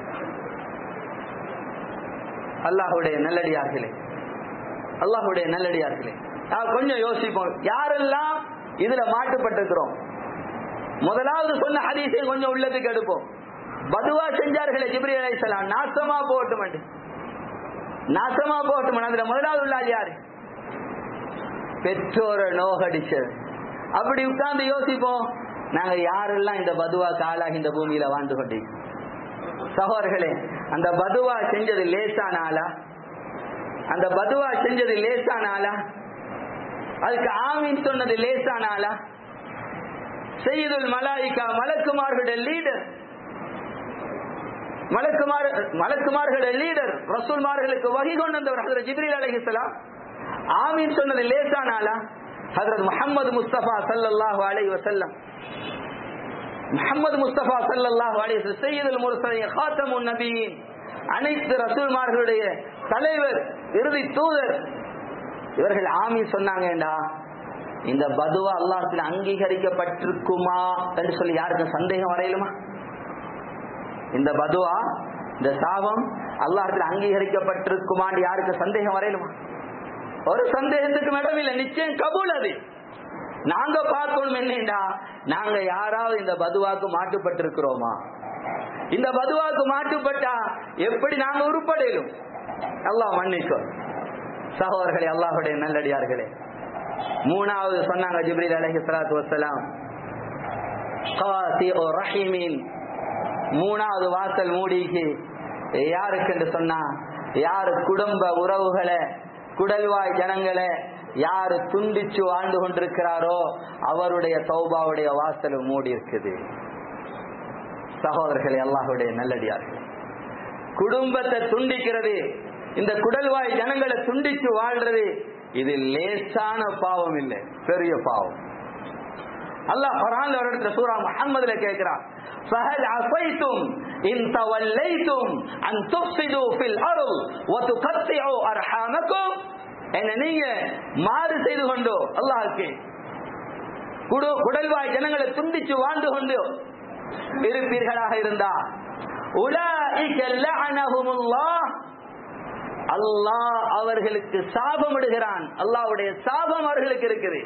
அல்லாஹுடைய நல்லடியார்களே அல்லாஹுடைய நல்லடியார்களே நான் கொஞ்சம் யோசிப்போம் யாரெல்லாம் இதுல மாட்டுப்பட்டிருக்கிறோம் முதலாவது சொன்ன ஹதீஸை கொஞ்சம் உள்ளதுக்கு எடுப்போம் பதுவா செஞ்சார்களே ஜிப்ரி அலைசலாம் நாசமா போகட்டும் நாசமா போகட்டும் அதுல முதலாவது உள்ளாது யாரு பெற்றோரை நோகடிச்சது அப்படி உட்கார்ந்து யோசிப்போம் நாங்க யாரெல்லாம் இந்த பதுவா காலாக இந்த பூமியில வாழ்ந்து கொண்டீங்க சகோதரர்களே அந்த பதுவா செஞ்சது லேசான ஆளா அந்த பதுவா செஞ்சது லேசான ஆளா அதுக்கு ஆமீன் சொன்னது லேசான ஆளா செய்யுதுல் மலாயிகா மலக்குமார்களுடைய லீடர் மலக்குமார் மலக்குமார்களுடைய லீடர் ரசூல்மார்களுக்கு வகை கொண்டு வந்தவர் ஹசரத் ஜிப்ரீல் அலைஹிஸ்ஸலாம் ஆமீன் சொன்னது லேசான ஆளா ஹசரத் முஹம்மது முஸ்தபா சல்லல்லாஹு அலைஹி வஸல்லம் முஹம்மது முஸ்தபா சல்லல்லாஹு அலைஹி வஸல்லம் சையதுல் முர்சலீன் காத்தமுன் நபியின் அனைத்து ரசூல்மார்களுடைய தலைவர் இறுதி தூதர் இவர்கள் ஆமீன் சொன்னாங்கடா இந்த பதுவா அல்லாஹ்வில் அங்கீகரிக்கப்பட்டிருக்குமா என்று சொல்லி யாருக்கும் சந்தேகம் வரையிலுமா இந்த பதுவா இந்த சாபம் அல்லாஹ்வில் அங்கீகரிக்கப்பட்டிருக்குமான்னு யாருக்கு சந்தேகம் வரையிலுமா ஒரு சந்தேகத்துக்கு இடமில்லை நிச்சயம் கபூல் அது நாங்க பார்க்கணும் என்னடா நாங்க யாராவது இந்த பதுவாக்கு மாட்டுப்பட்டிருக்கிறோமா இந்த பதுவாக்கு மாட்டுப்பட்டா எப்படி நாங்க உருப்படையிலும் அல்லாஹ் மன்னிக்கும் சகோதரர்களே அல்லாஹுடைய நல்லடியார்களே மூணாவது சொன்னாங்க ஜிப்ரீல் அலைஹி ஸலாத்து வஸலாம் காசிஉ ரஹீமின் மூணாவது வாசல் மூடிக்கு யாருக்கு என்று சொன்னா யாரு குடும்ப உறவுகளை குடல்வாய் ஜனங்களை யாரு துண்டிச்சு வாழ்ந்து கொண்டிருக்கிறாரோ அவருடைய சௌபாவுடைய வாசல் மூடி இருக்குது சகோதரர்களே அல்லாஹுடைய நல்லடியார்கள் குடும்பத்தை துண்டிக்கிறது இந்த குடல்வாய் ஜனங்களை துண்டிச்சு வாழ்றது இது லேசான பாவம் இல்லை பெரிய பாவம் அல்லாஹ் குர்ஆன்ல ஒரு இடத்துல சூரா முஹம்மதுல கேக்குறான் فهل عصيتم إن توليتم أن تفسدوا في الأرض وتقطعوا أرحامكم என்ன நீங்க மாறு செய்து கொண்டோ அல்லாஹ்க்கு குடு குடல்வாய் ஜனங்களை துண்டிச்சு வாழ்ந்து கொண்டு இருப்பீர்களாக இருந்தா உலாஇக லஅனஹுமுல்லாஹ் அல்லாஹ் அவர்களுக்கு சாபமிடுகிறான் அல்லாஹ்வுடைய சாபம் அவர்களுக்கு இருக்குது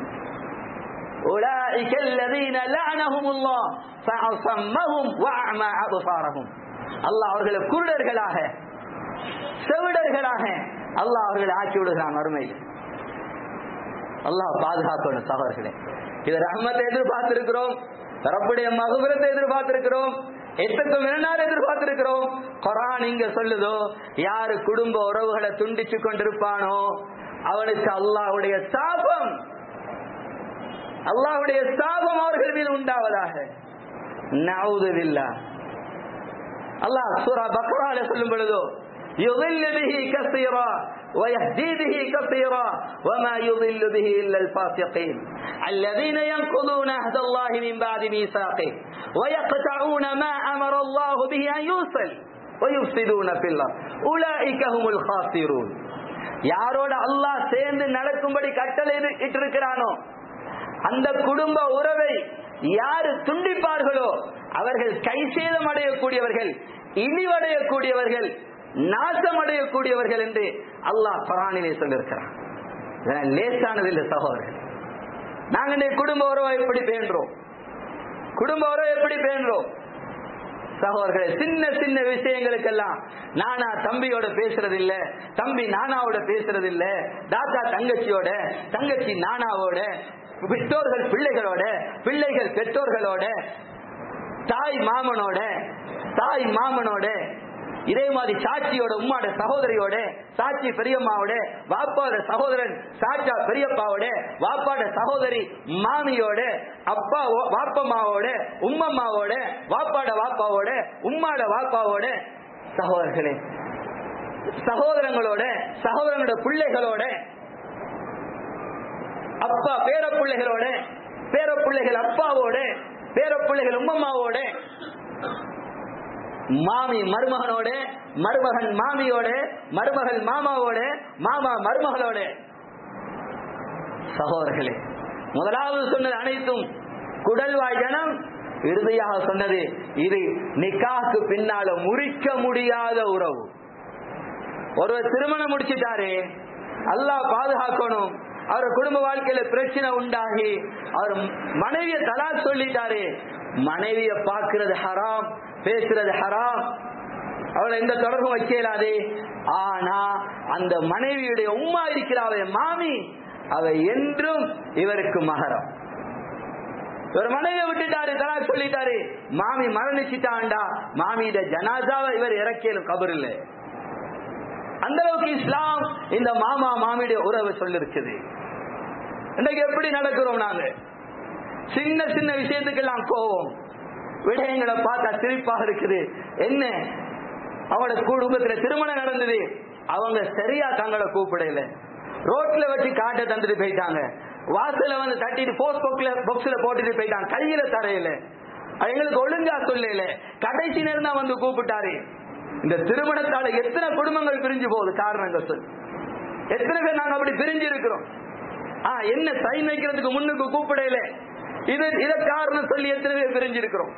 أولئك الذين لعنهم الله فأصمهم وأعمى أبصارهم அல்லாஹ் அவர்களை குருடர்களாக செவிடர்களாக அல்லாஹ் அவர்களை ஆக்கி விடுகிறான் அருமையில் அல்லாஹ் பாதுகாக்கணும் சகோதரர்களே இது ரஹ்மத்தை எதிர்பார்த்திருக்கிறோம் ரப்புடைய மகுபுரத்தை எதிர்பார்த்திருக்கிறோம் எத்தக்கும் இரண்டாறு எதிர்பார்த்திருக்கிறோம் குரான் இங்க சொல்லுதோ யாரு குடும்ப உறவுகளை துண்டிச்சு கொண்டிருப்பானோ அவனுக்கு அல்லாஹ்வுடைய சாபம் அல்லாஹ்வுடைய சாபம் அவர்கள் மீது உண்டாவதாக நவுதுவில்லா அல்லாஹ் சூரா பக்ரால சொல்லும் பொழுதோ يضل به كثيرا ويهدي به كثيرا وما يضل به إلا الفاسقين الذين ينقضون عهد الله من بعد ميثاقه ويقطعون ما أمر الله به أن يوصل ويفسدون في الأرض أولئك هم الخاسرون யாரோட அல்லாஹ் சேர்ந்து நடக்கும்படி கட்டளை இட்டிருக்கிறானோ அந்த குடும்ப உறவை யாரு துண்டிப்பார்களோ அவர்கள் கைசேதம் அடையக்கூடியவர்கள் இழிவடையக்கூடியவர்கள் நாசமடையக்கூடியவர்கள் என்று அல்லாஹ் குரானிலே சொல்லியிருக்கிறான் இதெல்லாம் லேசானது இல்லை சகோதரர்கள் நாங்க இன்னைக்கு குடும்ப உறவை எப்படி பேணுறோம் குடும்ப உறவை எப்படி பேணுறோம் சகோதரர்களே சின்ன சின்ன விஷயங்களுக்கெல்லாம் நானா தம்பியோட பேசுறது இல்ல தம்பி நானாவோட பேசுறது இல்ல தாத்தா தங்கச்சியோட தங்கச்சி நானாவோட பெற்றோர்கள் பிள்ளைகளோட பிள்ளைகள் பெற்றோர்களோட தாய் மாமனோட தாய் மாமனோட இதே மாதிரி சாட்சியோட உம்மாட சகோதரியோட சாட்சி பெரியம்மாவோட வாப்பாவோட சகோதரன் சாச்சா பெரியப்பாவோட வாப்பாட சகோதரி மாமியோட அப்பா வாப்பம்மாவோட உம்மம்மாவோட வாப்பாட வாப்பாவோட உம்மாட வாப்பாவோட சகோதரர்களே சகோதரங்களோட சகோதரங்களோட பிள்ளைகளோட அப்பா பேர பிள்ளைகளோட பேர பிள்ளைகள் அப்பாவோட பேர பிள்ளைகள் உம்மம்மாவோட மாமி மருமகனோட மருமகன் மாமியோட மருமகள் மாமாவோட மாமா மருமகளோட சகோதரர்களே முதலாவது சொன்னது அனைத்தும் குடல்வாய் ஜனம் இறுதியாக சொன்னது இது நிக்காக்கு பின்னால முறிக்க முடியாத உறவு ஒருவர் திருமணம் முடிச்சிட்டாரு அல்லாஹ் பாதுகாக்கணும் அவர் குடும்ப வாழ்க்கையில பிரச்சனை உண்டாகி அவர் மனைவிய தலா சொல்லிட்டாரு மனைவிய பாக்குறது ஹராம் பேசுறது ஹராம் அவளை எந்த தொடர்பும் வைக்கலாது ஆனா அந்த மனைவியுடைய உம்மா இருக்கிறாவே மாமி அவ என்றும் இவருக்கு மகரம் ஒரு மனைவியை விட்டுட்டாரு தலா சொல்லிட்டாரு மாமி மரணிச்சிட்டாண்டா மாமியிட ஜனாதாவை இவர் இறக்கியலும் கபர் இல்லை அந்த அளவுக்கு இஸ்லாம் இந்த மாமா மாமியுடைய உறவை சொல்லிருக்குது இன்னைக்கு எப்படி நடக்கிறோம் நாங்க சின்ன சின்ன விஷயத்துக்கெல்லாம் கோவம் விடயங்களை பார்த்தா சிரிப்பாக இருக்குது என்ன அவங்களோட குடும்பத்துல திருமணம் நடந்தது அவங்க சரியா தங்களை கூப்பிடல ரோட்ல வச்சு காட்ட தந்துட்டு போயிட்டாங்க வாசல வந்து தட்டிட்டு போஸ்ட் பாக்ஸ்ல பாக்ஸ்ல போட்டுட்டு போயிட்டாங்க கையில தரையில அது எங்களுக்கு ஒழுங்கா சொல்லல கடைசி நேரம் தான் வந்து கூப்பிட்டாரு இந்த திருமணத்தால எத்தனை குடும்பங்கள் பிரிஞ்சு போகுது காரணங்கள் சொல் எத்தனை பேர் நாங்க அப்படி பிரிஞ்சு இருக்கிறோம் ஆ என்ன சைன் வைக்கிறதுக்கு முன்னுக்கு கூப்பிடல இது இத காரணம் சொல்லி எத்தனை பேர் பிரிஞ்சு இருக்கிறோம்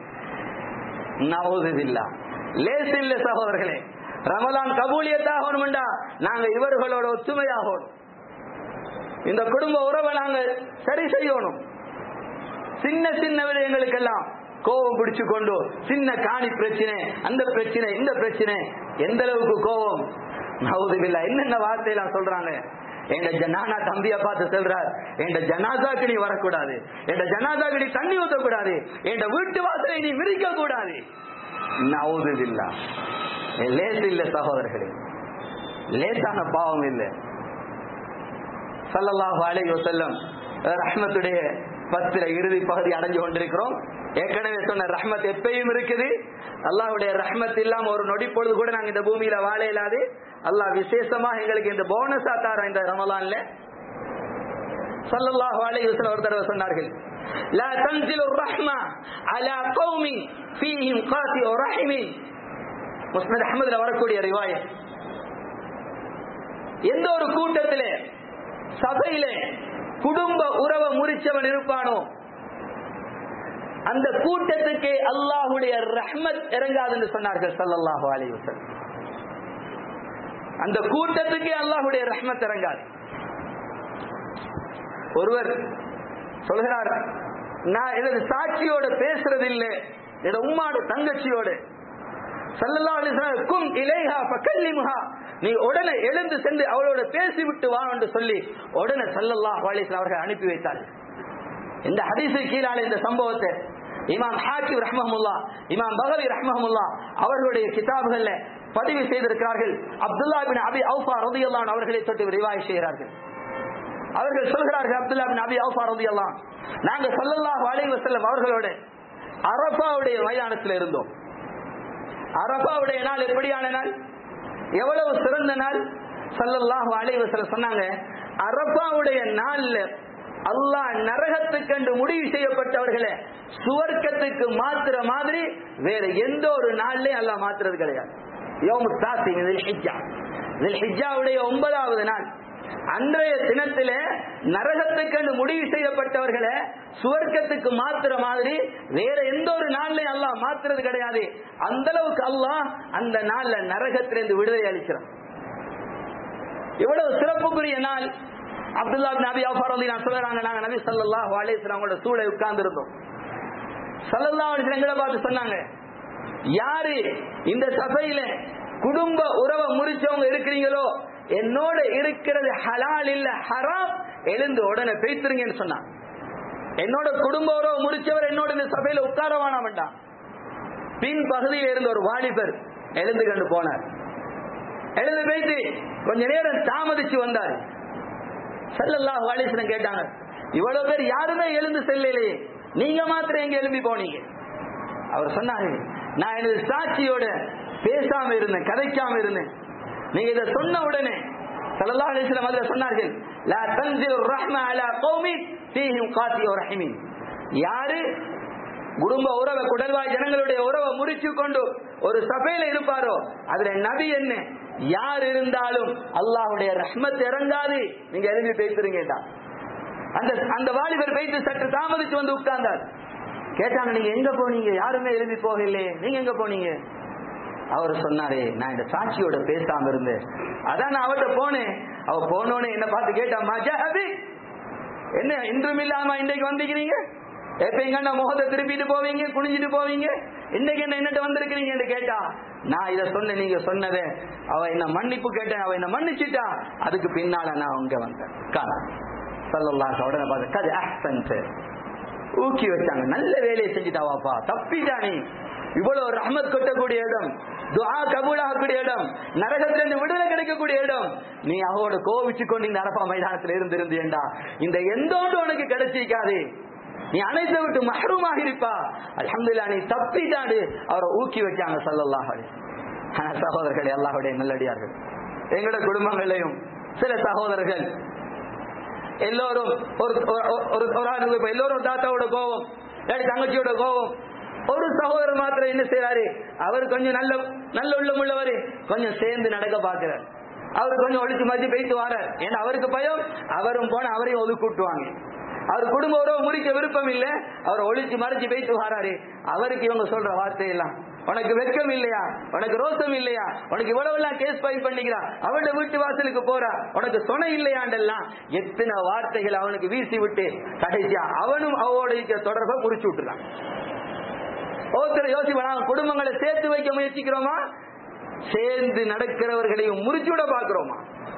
நவோதில்லா லேஸ் இல்ல சகோதரர்களே ரமலான் கபூலியத்தாகணும்டா நாங்க இவர்களோட ஒத்துமையாகணும் இந்த குடும்ப உறவை நாங்க சரி செய்யணும் சின்ன சின்ன விடயங்களுக்கெல்லாம் கோபம் பிடிச்சு கொண்டு சின்ன காணி பிரச்சனை அந்த பிரச்சனை இந்த பிரச்சனை எந்த அளவுக்கு கோபம் நவுதுபில்லா என்னென்ன வார்த்தையெல்லாம் சொல்றாங்க எங்க நானா தம்பிய பார்த்து சொல்றார் எங்க ஜனாதாக்கு நீ வரக்கூடாது எங்க ஜனாதாக்கு நீ தண்ணி ஊத்தக்கூடாது எங்க வீட்டு வாசலை நீ மிதிக்க கூடாது நவுதுபில்லா லேஸ் இல்ல சகோதரர்களே லேசான பாவம் இல்லை சல்லல்லாஹு அலைஹி வஸல்லம் ரஹ்மத்துடைய பத்துல இறுதி பகுதி அடைஞ்சு கொண்டிருக்கிறோம் ஏற்கனவே சொன்ன ரஹ்மத் எப்பயும் இருக்குது அல்லாஹ்வுடைய ரஹ்மத் இல்லாம ஒரு நொடி பொழுது கூட நாங்க இந்த பூமியில வாழ இயலாது அல்லாஹ் விசேஷமா எங்களுக்கு இந்த போனஸா தார இந்த ரமலான்ல சல்லல்லாஹு அலைஹி வஸல்லம் ஒரு தடவை சொன்னார்கள் لا تنزل الرحمة على قوم فيهم قاطع رحم முஸ்னத் அஹமதுல வரக்கூடிய ரிவாயத் எந்த ஒரு கூட்டத்திலே சபையிலே குடும்ப உறவை முறிச்சவன் இருப்பானோ அந்த கூட்டத்துக்கு அல்லாஹுடைய ரஹ்மத் இறங்காது என்று சொன்னார்கள் சல்லல்லாஹு அலைஹி வஸல்லம் அந்த கூட்டத்துக்கு அல்லாஹுடைய ரஹ்மத் இறங்காது ஒருவர் சொல்கிறார் நான் எனது சாட்சியோட பேசுறது இல்லை என்னோட உம்மாட தங்கச்சியோட சல்லல்லா அலிஸ்லாம் கும் இலேஹா ஃபக்கல்லிமுஹா நீ உடனே எழுந்து சென்று அவளோட பேசிவிட்டு வா என்று சொல்லி உடனே சல்லல்லா அலிஸ்லாம் அவர்கள் அனுப்பி வைத்தார்கள் இந்த ஹதீஸு கீழால இந்த சம்பவத்தை இமாம் ஹாக்கிம் ரஹ்மஹமுல்லா இமாம் பகவி ரஹ்மஹமுல்லா அவர்களுடைய கிதாபுகள்ல பதிவு செய்திருக்கிறார்கள் அப்துல்லா பின் அபி அவுஃபா ரதியல்லான் அவர்களை தொட்டு ரிவாய் செய்கிறார்கள் அவர்கள் சொல்கிறார்கள் அப்துல்லா பின் அபி அவுஃபா ரதியல்லான் நாங்க சல்லல்லாஹு அலைஹி வஸல்லம் அவர்களோட அரபாவுடைய மைதானத்தில் இருந்தோம் அரபாவுடைய நாள் எப்படியான நாள் எவ்வளவு சிறந்த நாள் சல்லல்லாஹு அலைஹி வஸல்லம் சொன்னாங்க அரபாவுடைய நாள்ல அல்லாஹ் நரகத்துக்கண்டு முடிவு செய்யப்பட்டவர்களை சுவர்க்கத்துக்கு மாத்துற மாதிரி வேற எந்த ஒரு நாள்லயும் அல்லாஹ் மாத்துறது கிடையாது யோமு தாசி இதில் ஹிஜ்ஜா இதில் ஹிஜ்ஜாவுடைய ஒன்பதாவது நாள் அன்றைய தினத்திலே நரகத்துக்கு முடிவு செய்யப்பட்டவர்களை சுவர்க்கத்துக்கு மாத்துற மாதிரி வேற எந்த ஒரு நாள்லயும் அல்லாஹ் மாத்துறது கிடையாது அந்த அளவுக்கு அல்லாஹ் அந்த நாள்ல நரகத்திலிருந்து விடுதலை அளிக்கிறான் இவ்வளவு சிறப்புக்குரிய நாள் அப்துல்லா நபி அஃபார் அலி நான் சொல்றாங்க நாங்க நபி ஸல்லல்லாஹு அலைஹி வஸல்லம் அவங்களோட சூழலை உட்கார்ந்து இருந்தோம் ஸல்லல்லாஹு அலைஹி வஸல்லம் எங்களை பார்த்து சொன்னாங்க யாரு இந்த சபையில குடும்ப உறவை முறிச்சவங்க இருக்கிறீங்களோ என்னோட இருக்கிறது ஹலால் இல்ல ஹராம் எழுந்து உடனே பேத்துருங்கன்னு சொன்னான் என்னோட குடும்ப உறவை முறிச்சவர் என்னோட இந்த சபையில உட்கார வேணாம் வேண்டாம் பின் பகுதியில் இருந்த ஒரு வாலிபர் எழுந்து கண்டு போனார் எழுந்து போயிட்டு கொஞ்ச நேரம் தாமதிச்சு வந்தார் சல்லல்லாஹு அலைஹி வஸல்லம் கேட்டாங்க இவ்வளவு பேர் யாருமே எழுந்து செல்லலையே நீங்க மாத்திரம் எங்க எழும்பி போனீங்க அவர் சொன்னாரு நான் எனது சாட்சியோட பேசாம இருந்தேன் கதைக்காம இருந்தேன் நீங்க இதை சொன்ன உடனே சல்லல்லாஹு அலைஹி வஸல்லம் அதுல சொன்னார்கள் லா தன்சில் ரஹ்ம அலா கௌமி ஃபீஹிம் காத்தியு ரஹீமின் யாரு குடும்ப உறவை குடல்வாய் ஜனங்களுடைய உறவை முறிச்சு கொண்டு ஒரு சபையில இருப்பாரோ அதுல நபி என்ன யார் இருந்தாலும் அல்லாஹ்வுடைய ரஹ்மத் இறங்காது நீங்க எழுதி பேசுறீங்கடா அந்த அந்த வாலிபர் பேச்சு சற்று தாமதிச்சு வந்து உட்கார்ந்தார் கேட்டாங்க நீங்க எங்க போனீங்க யாருமே எழுதி போகலையே நீங்க எங்க போனீங்க அவர் சொன்னாரே நான் இந்த சாட்சியோட பேசாம இருந்தேன் அதான் நான் அவர்கிட்ட போனேன் அவ போனோன்னு என்ன பார்த்து கேட்டா மஜஹபி என்ன இன்றும் இல்லாம இன்னைக்கு வந்திருக்கிறீங்க எப்ப எங்க முகத்தை திருப்பிட்டு போவீங்க குனிஞ்சிட்டு போவீங்க இன்னைக்கு என்ன என்னட்ட வந்திருக்கிறீங்கன்னு கேட்டா நான் இத சொன்னேன் நீங்க சொன்னதே அவ என்ன மன்னிப்பு கேட்டேன் அவ என்ன மன்னிச்சிட்டா அதுக்கு பின்னால நான் அங்க வந்தேன் காணா சல்லல்லாஹு உடனே பார்த்து கது அஹ்சன்ட் ஊக்கி வச்சாங்க நல்ல வேலையை செஞ்சுட்டாவாப்பா தப்பிட்டா நீ இவ்வளவு ரஹ்மத் கொட்டக்கூடிய இடம் துஆ கபூலாகக்கூடிய இடம் நரகத்திலிருந்து விடுதலை கிடைக்கக்கூடிய இடம் நீ அவரோட கோவிச்சு கொண்டு இந்த அரபா மைதானத்தில் இருந்திருந்தேன்டா இந்த எந்த ஒன்று உனக்கு கிடைச்சிருக்காது நீ அனைத்தை விட்டு மஹரூமாக இருப்பா அல்ஹம்துலில்லாஹ் நீ தப்பிட்டாடு அவரை ஊக்கி வச்சாங்க ஸல்லல்லாஹு அலைஹி ஆனா சகோதரர்களே அல்லாஹ்வுடைய நல்லடியார்கள் எங்களோட குடும்பங்களையும் சில சகோதரர்கள் எல்லோரும் ஒரு ஒரு- ஒரு ஒரு ஆளுக்கு இப்ப எல்லோரும் தாத்தாவோட கோவம் இல்லாட்டி தங்கச்சியோட கோவம் ஒரு சகோதரர் மாத்திரம் என்ன செய்யறாரு அவர் கொஞ்சம் நல்ல நல்ல உள்ளம் உள்ளவர் கொஞ்சம் சேர்ந்து நடக்க பாக்குறார் அவர் கொஞ்சம் ஒழிச்சு மதிச்சு பேசி வாரார் ஏன்னா அவருக்கு பயம் அவரும் போன அவரையும் ஒதுக்கூட்டுவாங்க அவர் குடும்ப உறவு முறிக்க விருப்பம் இல்ல அவர் ஒழிச்சு மறைச்சு பேசி வாராரு அவருக்கு இவங்க சொல்ற வார்த்தை எல்லாம் உனக்கு வெட்கம் இல்லையா உனக்கு ரோசம் இல்லையா உனக்கு இவ்வளவு எல்லாம் கேஸ் ஃபைல் பண்ணிக்கிறான் அவனோட வீட்டு வாசலுக்கு போறா உனக்கு துணை இல்லையாண்டெல்லாம் எத்தனை வார்த்தைகள் அவனுக்கு வீசி விட்டு கடைசியா அவனும் அவனோட இருக்கிற தொடர்பை முறிச்சு விட்டுறான் ஒருத்தர் யோசிப்பா நாங்க குடும்பங்களை சேர்த்து வைக்க முயற்சிக்கிறோமா சேர்ந்து நடக்கிறவர்களையும் முறிச்சு விட பாக்குறோமா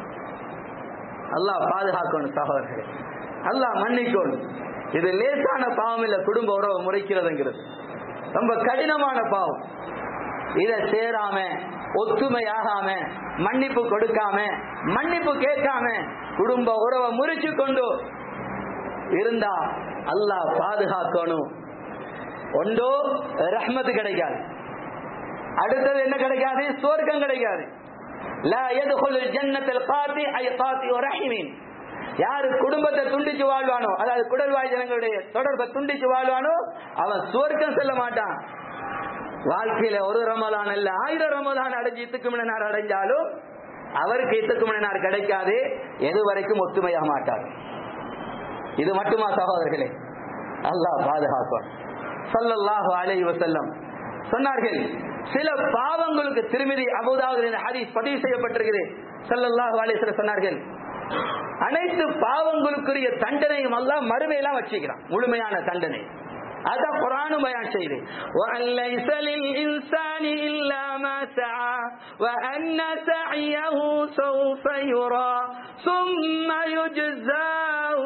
அல்லாஹ் பாதுகாக்கணும் சகோதரர்களே அல்லாஹ் மன்னிக்கணும் இது லேசான பாவம் இல்ல குடும்ப உறவை முறைக்கிறதுங்கிறது ரொம்ப கடினமான பாவம் இத சேராம ஒத்துமையாகாம மன்னிப்பு கொடுக்காம மன்னிப்பு கேட்காம குடும்ப உறவை முறிச்சு கொண்டு இருந்தா அல்லாஹ் பாதுகாக்கணும் ஒன்றோ ரஹ்மத்து கிடைக்காது அடுத்தது என்ன கிடைக்காது சுவர்க்கம் கிடைக்காது லா யதுகுல் ஜன்னத்தில் காத்தி ஐ காத்தி ரஹிமின் யாரு குடும்பத்தை துண்டிச்சு வாழ்வானோ அதாவது குடல்வாய் ஜனங்களுடைய தொடர்பை துண்டிச்சு வாழ்வானோ அவன் சுவர்க்கம் செல்ல மாட்டான் வாழ்க்கையில ஒரு ரமலான் அல்ல ஆயிரம் ரமலான் அடைஞ்சு இத்துக்கு மணினார் அடைஞ்சாலும் அவருக்கு இத்துக்கு மணினார் கிடைக்காது எது வரைக்கும் ஒத்துமையாக மாட்டார் இது மட்டுமா சகோதரர்களே அல்லாஹ் பாதுகாக்கும் ஸல்லல்லாஹு அலைஹி வஸல்லம் சொன்னார்கள் சில பாவங்களுக்கு திருமதி அபுதாவது ஹதீஸ் பதிவு செய்யப்பட்டிருக்கிறது ஸல்லல்லாஹு அலைஹி வஸல்லம் சொன்னார்கள் அனைத்து பாவங்களுக்குரிய தண்டனையும் அல்லாஹ் மறுமையெல்லாம் வச்சுக்கிறான் முழுமையான தண்டனை அதான் குரானும் பயான் செய்து وَأَنْ لَيْسَ لِلْإِنسَانِ إِلَّا مَا سَعَى وَأَنَّ سَعْيَهُ سَوْفَ يُرَى ثُمَّ يُجْزَاهُ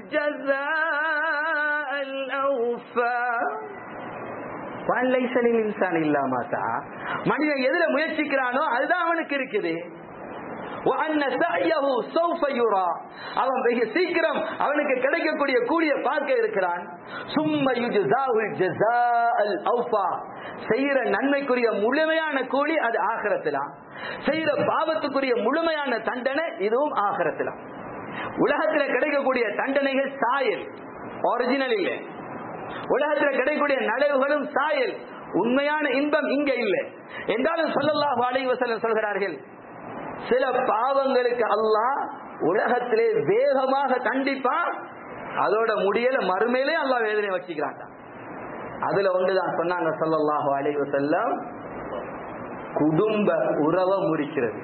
الْجَزَاءَ الْأَوْفَى وَأَنْ لَيْسَ لِلْإِنسَانِ إِلَّا مَا سَعَى மனிதன் எதுல முயற்சிக்கிறானோ அதுதான் அவனுக்கு இருக்குது وَأَنَّ سَعْيَهُ سَوْفَ يُرَى அவன் வெகு சீக்கிரம் அவனுக்கு கிடைக்கக்கூடிய கூலிய பார்க்க இருக்கிறான் சும்ம யுஜ்ஸாஹு الجزاء الأوفى செய்யற நன்மைக்குரிய முழுமையான கூலி அது ஆகிரத்திலாம் செய்யற பாவத்துக்குரிய முழுமையான தண்டனை இதுவும் ஆகிரத்திலாம் உலகத்துல கிடைக்கக்கூடிய தண்டனைகள் சாயல் ஒரிஜினல் இல்லை உலகத்துல கிடைக்கக்கூடிய நலவுகளும் சாயல் உண்மையான இன்பம் இங்க இல்லை என்றாலும் சொல்லல்லாஹு அலைஹி வஸல்லம் சொல்கிறார்கள் சில பாவங்களுக்கு அல்லாஹ் உலகத்திலே வேகமாக கண்டிப்பா அதோட முடியல மறுமையிலே அல்லாஹ் வேதனை வச்சுக்கிறாங்க அதுல ஒன்றுதான் சொன்னாங்க ஸல்லல்லாஹு அலைஹி வஸல்லம் குடும்ப உறவை முறிக்கிறது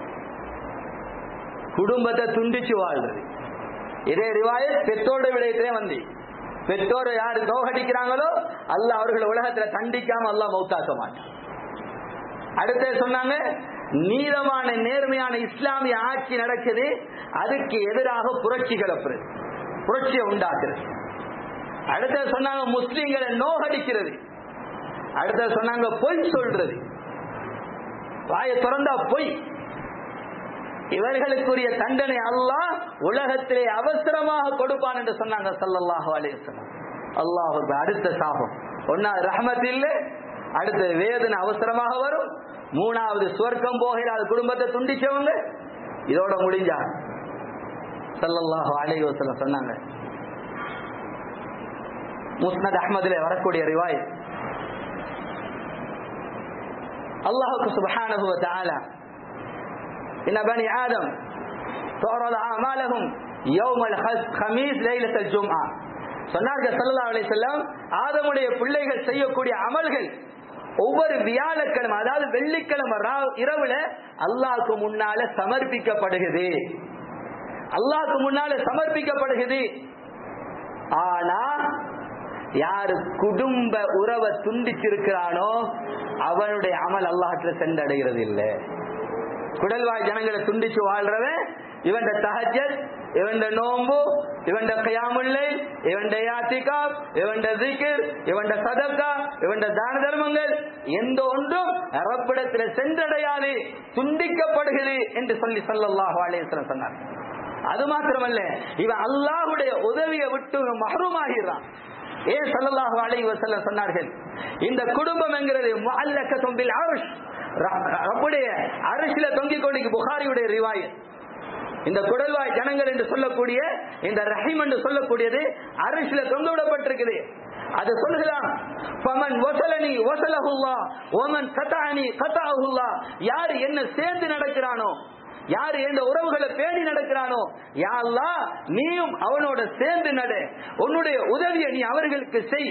குடும்பத்தை துண்டிச்சு வாழ்றது இதே ரிவாயத் பெற்றோட விடயத்திலே வந்து பெற்றோரை யாரு தோகடிக்கிறாங்களோ அல்லாஹ் அவர்களை உலகத்துல தண்டிக்காம அல்லாஹ் மௌத்தாக்க மாட்டான் அடுத்து சொன்னாங்க நீளமான நேர்மையான இஸ்லாமிய ஆட்சி நடக்குது அதுக்கு எதிராக புரட்சி கிளப்புறது புரட்சியை உண்டாக்குறது அடுத்து சொன்னாங்க முஸ்லிம்களை நோகடிக்கிறது அடுத்து சொன்னாங்க பொய் சொல்றது வாயை திறந்தா பொய் இவர்களுக்குரிய தண்டனை அல்லாஹ் உலகத்திலே அவசரமாக கொடுப்பான் என்று சொன்னாங்க ஸல்லல்லாஹு அலைஹி வஸல்லம் அல்லாஹ் அடுத்த சாபம் ஒன்னாவது ரஹமத் இல்ல அடுத்த வேதனை அவசரமாக வரும் மூணாவது சுவர்க்கம் போகிறாது குடும்பத்தை துண்டிச்சவங்க இதோட முடிஞ்சா ஸல்லல்லாஹு அலைஹி வஸல்லம் சொன்னாங்க முஸ்னத் அஹ்மதிலே வரக்கூடிய ரிவாய் அல்லாஹுக்கு சுப்ஹானஹு வ தஆலா إن بني آدم تعرض أعمالهم يوم الخميس ليلة الجمعة சொன்னார்கள் ஸல்லல்லாஹு அலைஹி வஸல்லம் ஆதமுடைய பிள்ளைகள் செய்யக்கூடிய அமல்கள் ஒவ்வொரு வியாழக்கிழமை அதாவது வெள்ளிக்கிழமை ரா- இரவுல அல்லாஹ்க்கு முன்னால சமர்ப்பிக்கப்படுகிறது அல்லாஹ்க்கு முன்னால சமர்ப்பிக்கப்படுகிறது ஆனா யாரு குடும்ப உறவை துண்டிச்சிருக்கிறானோ அவனுடைய அமல் அல்லாஹ்ல சென்றடைகிறது இல்லை குடல்வாய் ஜனங்களை துண்டிச்சு வாழ்றவன் இவன் தஹஜத் இவன் நோம்பு இவன் கயாமுல்லை இவன் யாத்திகாப் இவன் திகிர் இவன் சதக்கா இவன் தான தர்மங்கள் எந்த ஒன்றும் ரப்பிடத்தில் சென்றடையாது துண்டிக்கப்படுகிறது என்று சொல்லி ஸல்லல்லாஹு அலைஹி வஸல்லம் சொன்னார் அது மாத்திரமல்ல இவன் அல்லாஹ்வுடைய உதவியை விட்டு மஹ்ரூமாகிறான் ஏன் ஸல்லல்லாஹு அலைஹி வஸல்லம் சொன்னார்கள் இந்த குடும்பம் என்கிறது முஅல்லகத்தும் பில் அர்ஷ் ரப்புடைய அரிசில தொங்கிக் கொண்டு புகாரியுடைய ரிவாயத் இந்த குடல்வாய் ஜனங்கள் என்று சொல்லக்கூடிய இந்த ரஹீம் என்று சொல்லக்கூடியது அரிசில தொங்க விடப்பட்டிருக்குது அது சொல்லுகிறான் பமன் வசலனி வசலஹுல்லா ஓமன் கதானி கதாஹுல்லா யார் என்ன சேர்ந்து நடக்கிறானோ யார் எந்த உறவுகளை பேணி நடக்கிறானோ யா அல்லாஹ் நீயும் அவனோட சேர்ந்து நட உன்னுடைய உதவியை நீ அவர்களுக்கு செய்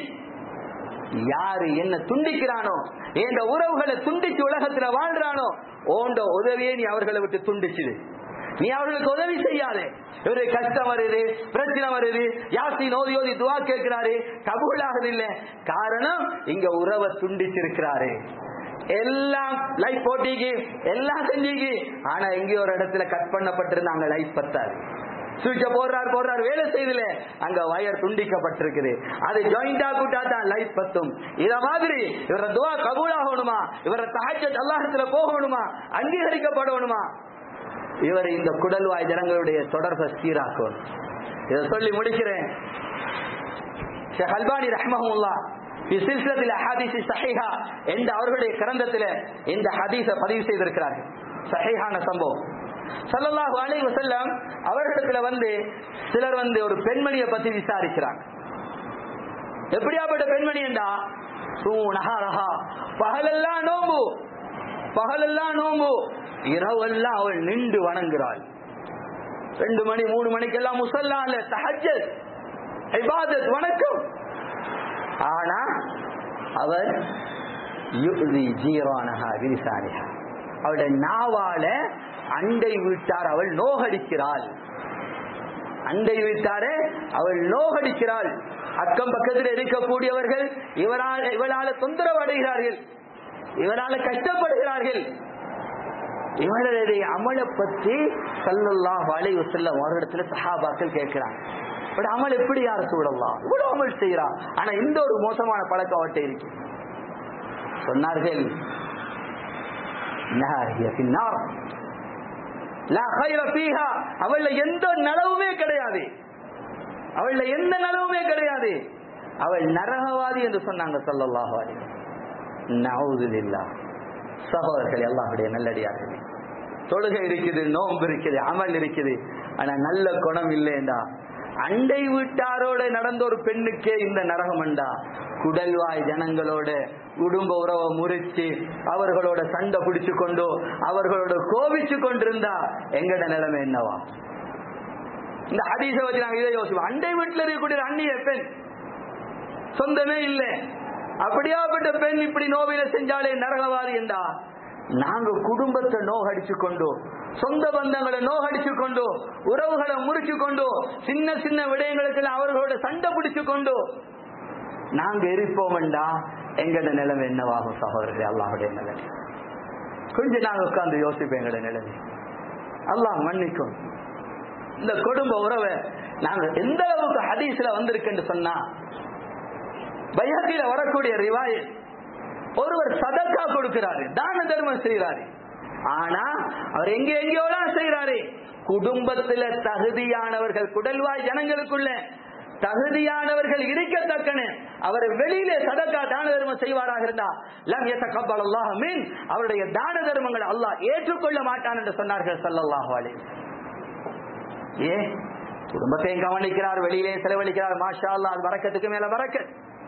யாரு என்ன துண்டிக்கிறானோ எந்த உறவுகளை துண்டிச்சு உலகத்துல வாழ்றானோ ஓண்ட உதவியை நீ அவர்களை விட்டு துண்டிச்சுது நீ அவர்களுக்கு உதவி செய்யாதே ஒரு கஷ்டம் வருது பிரச்சனை வருது யாசி நோதி ஓதி துவா கேட்கிறாரு கபூலாகுது இல்ல காரணம் இங்க உறவை துண்டிச்சிருக்கிறாரு எல்லாம் லைஃப் போட்டிக்கு எல்லாம் செஞ்சீங்க ஆனா எங்கேயோ ஒரு இடத்துல கட் பண்ணப்பட்டிருந்தாங்க லைஃப் பத்தாது சுவிட்ச போடுறார் போடுறார் வேலை செய்யல அங்க வயர் துண்டிக்கப்பட்டிருக்குது அது ஜாயிண்டா கூட்டா தான் லைஃப் பத்தும் இத மாதிரி இவர துவா கபூலாகணுமா இவர தஹஜ்ஜத் அல்லாஹ்த்துல போகணுமா அங்கீகரிக்கப்படணுமா இவர் இந்த குடல்வாய் ஜனங்களுடைய தொடர்பை சீராக்கணும் இதை சொல்லி முடிக்கிறேன் ஷேக் அல்பானி ரஹ்மஹுல்லா சில்சிலத்தில் ஹதீஸ் சஹீஹா என்ற அவர்களுடைய கிரந்தத்தில் இந்த ஹதீஸை பதிவு செய்திருக்கிறார்கள் சஹீஹான சம்பவம் ஸல்லல்லாஹு அலைஹி வஸல்லம் அவர்களிடத்துல வந்து சிலர் வந்து ஒரு பெண்மணியை பத்தி விசாரிக்கிறாங்க எப்படியாப்பட்ட பெண்மணி என்றா சூனஹரஹா பகலெல்லாம் நோம்பு பகலெல்லாம் நோம்பு இரவெல்லாம் அவள் நின்று வணங்குகிறாள் ரெண்டு மணி மூணு மணிக்கெல்லாம் முசல்லால தஹஜத் இபாதத் வணக்கம் ஆனா அவர் யுதி ஜீரானஹா விரிசானிஹா அவளுடைய நாவால அண்டை வீட்டார் அவள் நோகடிக்கிறாள் அண்டை வீட்டாரே அவள் நோகடிக்கிறாள் அக்கம் பக்கத்தில் இருக்கக்கூடியவர்கள் இவரால் இவளால தொந்தரவு அடைகிறார்கள் இவரால கஷ்டப்படுகிறார்கள் இவர்களுடைய அமலை பற்றி சல்லல்லாஹு அலைஹி வஸல்லம் அவரிடத்துல சஹாபாக்கள் கேட்கிறாங்க பட் அமல் எப்படி யார் சூழலாம் இவ்வளவு அமல் செய்யறான் ஆனா இந்த ஒரு மோசமான பழக்கம் அவர்கிட்ட இருக்கு சொன்னார்கள் நாஹிய பின்னார் லா கைர ஃபீஹா அவள்ல எந்த நலவுமே கிடையாது அவள்ல எந்த நலவுமே கிடையாது அவள் நரகவாதி என்று சொன்னாங்க ஸல்லல்லாஹு அலைஹி நவுதுலில்லாஹ் சகோதரர்கள் அல்லாஹ்வுடைய நல்லடியார்களே தொழுகை இருக்குது நோன்பு இருக்குது அமல் இருக்குது ஆனா நல்ல குணம் இல்லைண்டா அண்டை வீட்டாரோட நடந்த ஒரு பெண்ணுக்கே இந்த நரகமண்டா குடல்வாய் ஜனங்களோட குடும்ப உறவை முறிச்சு அவர்களோட சண்டை பிடிச்சு கொண்டோ அவர்களோட கோபிச்சு கொண்டிருந்தா எங்கட நிலைமை என்னவா இந்த ஹதீஸை வச்சு நாங்க இதை யோசிப்போம் அண்டை வீட்டில் இருக்கக்கூடிய ஒரு அந்நிய பெண் சொந்தமே இல்லை அப்படியாப்பட்ட பெண் இப்படி நோவில செஞ்சாலே நரகவாதி என்றா நாங்க குடும்பத்தை நோகடிச்சு கொண்டு சொந்த பந்தங்களை நோகடிச்சு கொண்டு உறவுகளை முறிச்சு கொண்டு சின்ன சின்ன விடயங்களுக்கு அவர்களோட சண்டை பிடிச்சு கொண்டு நாங்க இருப்போம்டா எங்கட நிலைமை என்னவாகும் சகோதரர்களே அல்லாஹுடைய நிலைமை கொஞ்சம் நாங்க உட்கார்ந்து யோசிப்போம் எங்கட நிலைமை அல்லாஹ் மன்னிக்கும் இந்த குடும்ப உறவை நாங்க எந்த அளவுக்கு ஹதீஸ்ல வந்திருக்குன்னு சொன்னா பைஹக்கில வரக்கூடிய ரிவாய் ஒருவர் சதக்கா கொடுக்கிறாரு தான தர்மம் செய்யறாரு ஆனா அவர் எங்க எங்கேயோலாம் செய்யறாரு குடும்பத்துல தகுதியானவர்கள் குடல்வாய் ஜனங்களுக்குள்ள தகுதியானவர்கள் இருக்கத்தக்கன அவர் வெளியிலே சதக்கா தான தர்மம் செய்வாராக இருந்தா லம் யதகப்பல் அல்லாஹ் மின் அவருடைய தான தர்மங்களை அல்லாஹ் ஏற்றுக்கொள்ள மாட்டான் என்று சொன்னார்கள் ஸல்லல்லாஹு அலைஹி ஏ குடும்பத்தையும் கவனிக்கிறார் வெளியிலே செலவழிக்கிறார் மாஷா அல்லாஹ் அது வரக்கத்துக்கு மேல வரக்கத்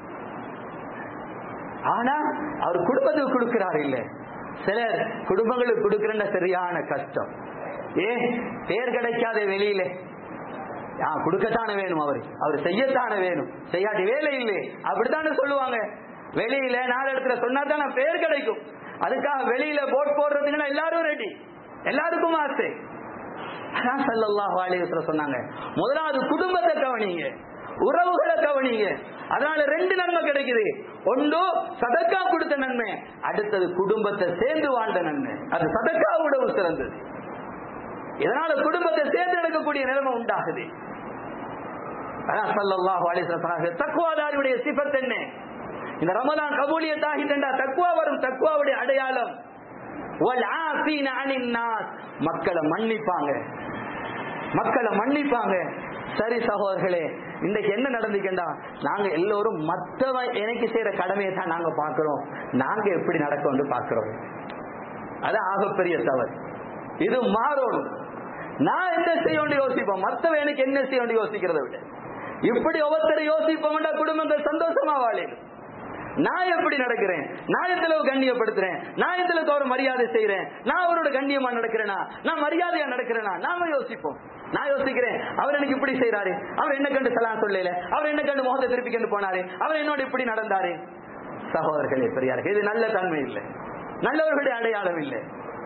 ஆனா அவர் குடும்பத்துக்கு கொடுக்கிறார் இல்ல சிலர் குடும்பங்களுக்கு கொடுக்கிற சரியான கஷ்டம் ஏ பேர் கிடைக்காத வெளியில ஆ, கொடுக்கத்தானே வேணும் அவர் அவர் செய்யத்தானே வேணும் செய்யாட்டி வேலை இல்லை அப்படித்தானே சொல்லுவாங்க வெளியில நாலு இடத்துல சொன்னா தானே பேர் கிடைக்கும் அதுக்காக வெளியில போட் போடுறதுக்குன்னா எல்லாரும் ரெடி எல்லாருக்கும் ஆசை அதான் ஸல்லல்லாஹு அலைஹி வஸல்லம் சொன்னாங்க முதலாவது குடும்பத்தை கவனிங்க உறவுகளை கவனிங்க அதனால ரெண்டு நன்மை கிடைக்குது ஒன்று சதக்கா கொடுத்த நன்மை அடுத்தது குடும்பத்தை சேர்ந்து வாழ்ந்த நன்மை அது சதக்கா உடவு சிறந்தது இதனால குடும்பத்தை சேர்ந்து எடுக்கக்கூடிய நிலைமை உண்டாகுது அதான் ஸல்லல்லாஹு அலைஹி வஸல்லம் சொன்னாங்க தக்வாதாரியுடைய சிபத் என்ன இந்த ரமலான் கபூலியத் ஆகிட்டா தக்வா வரும் தக்வாவுடைய அடையாளம் வல் ஆஃபீன அனின் நாஸ் மக்களை மன்னிப்பாங்க மக்களை மன்னிப்பாங்க சரி சகோதரர்களே இன்றைக்கு என்ன நடந்துக்கண்டா நாங்க எல்லோரும் மத்தவன் எனக்கு செய்யற கடமையை தான் நாங்க பாக்குறோம் நாங்க எப்படி நடக்க பாக்குறோம் அது ஆகப்பெரிய தவறு இது மாறணும் நான் என்ன செய்ய வேண்டிய யோசிப்போம் மத்தவன் எனக்கு என்ன செய்ய வேண்டிய யோசிக்கிறத விட இப்படி ஒவ்வொருத்தரை யோசிப்போம்டா குடும்பங்கள் சந்தோஷமா வாழிடும் நான் எப்படி நடக்கிறேன் நான் எந்த அளவு கண்ணியப்படுத்துறேன் நான் எந்த அளவுக்கு அவர் மரியாதை செய்யறேன் நான் அவரோட கண்ணியமா நடக்கிறேனா நான் மரியாதையா நடக்கிறேனா நாம யோசிப்போம் நான் யோசிக்கிறேன் அவர் எனக்கு இப்படி செய்யறாரு அவர் என்ன கண்டு சலாம் சொல்லல அவர் என்ன கண்டு முகத்தை திருப்பி கண்டு போனாரு அவர் என்னோட இப்படி நடந்தாரு சகோதரர்களே பெரியார்கள் இது நல்ல தன்மை இல்லை நல்லவர்களுடைய அடையாளம் இல்லை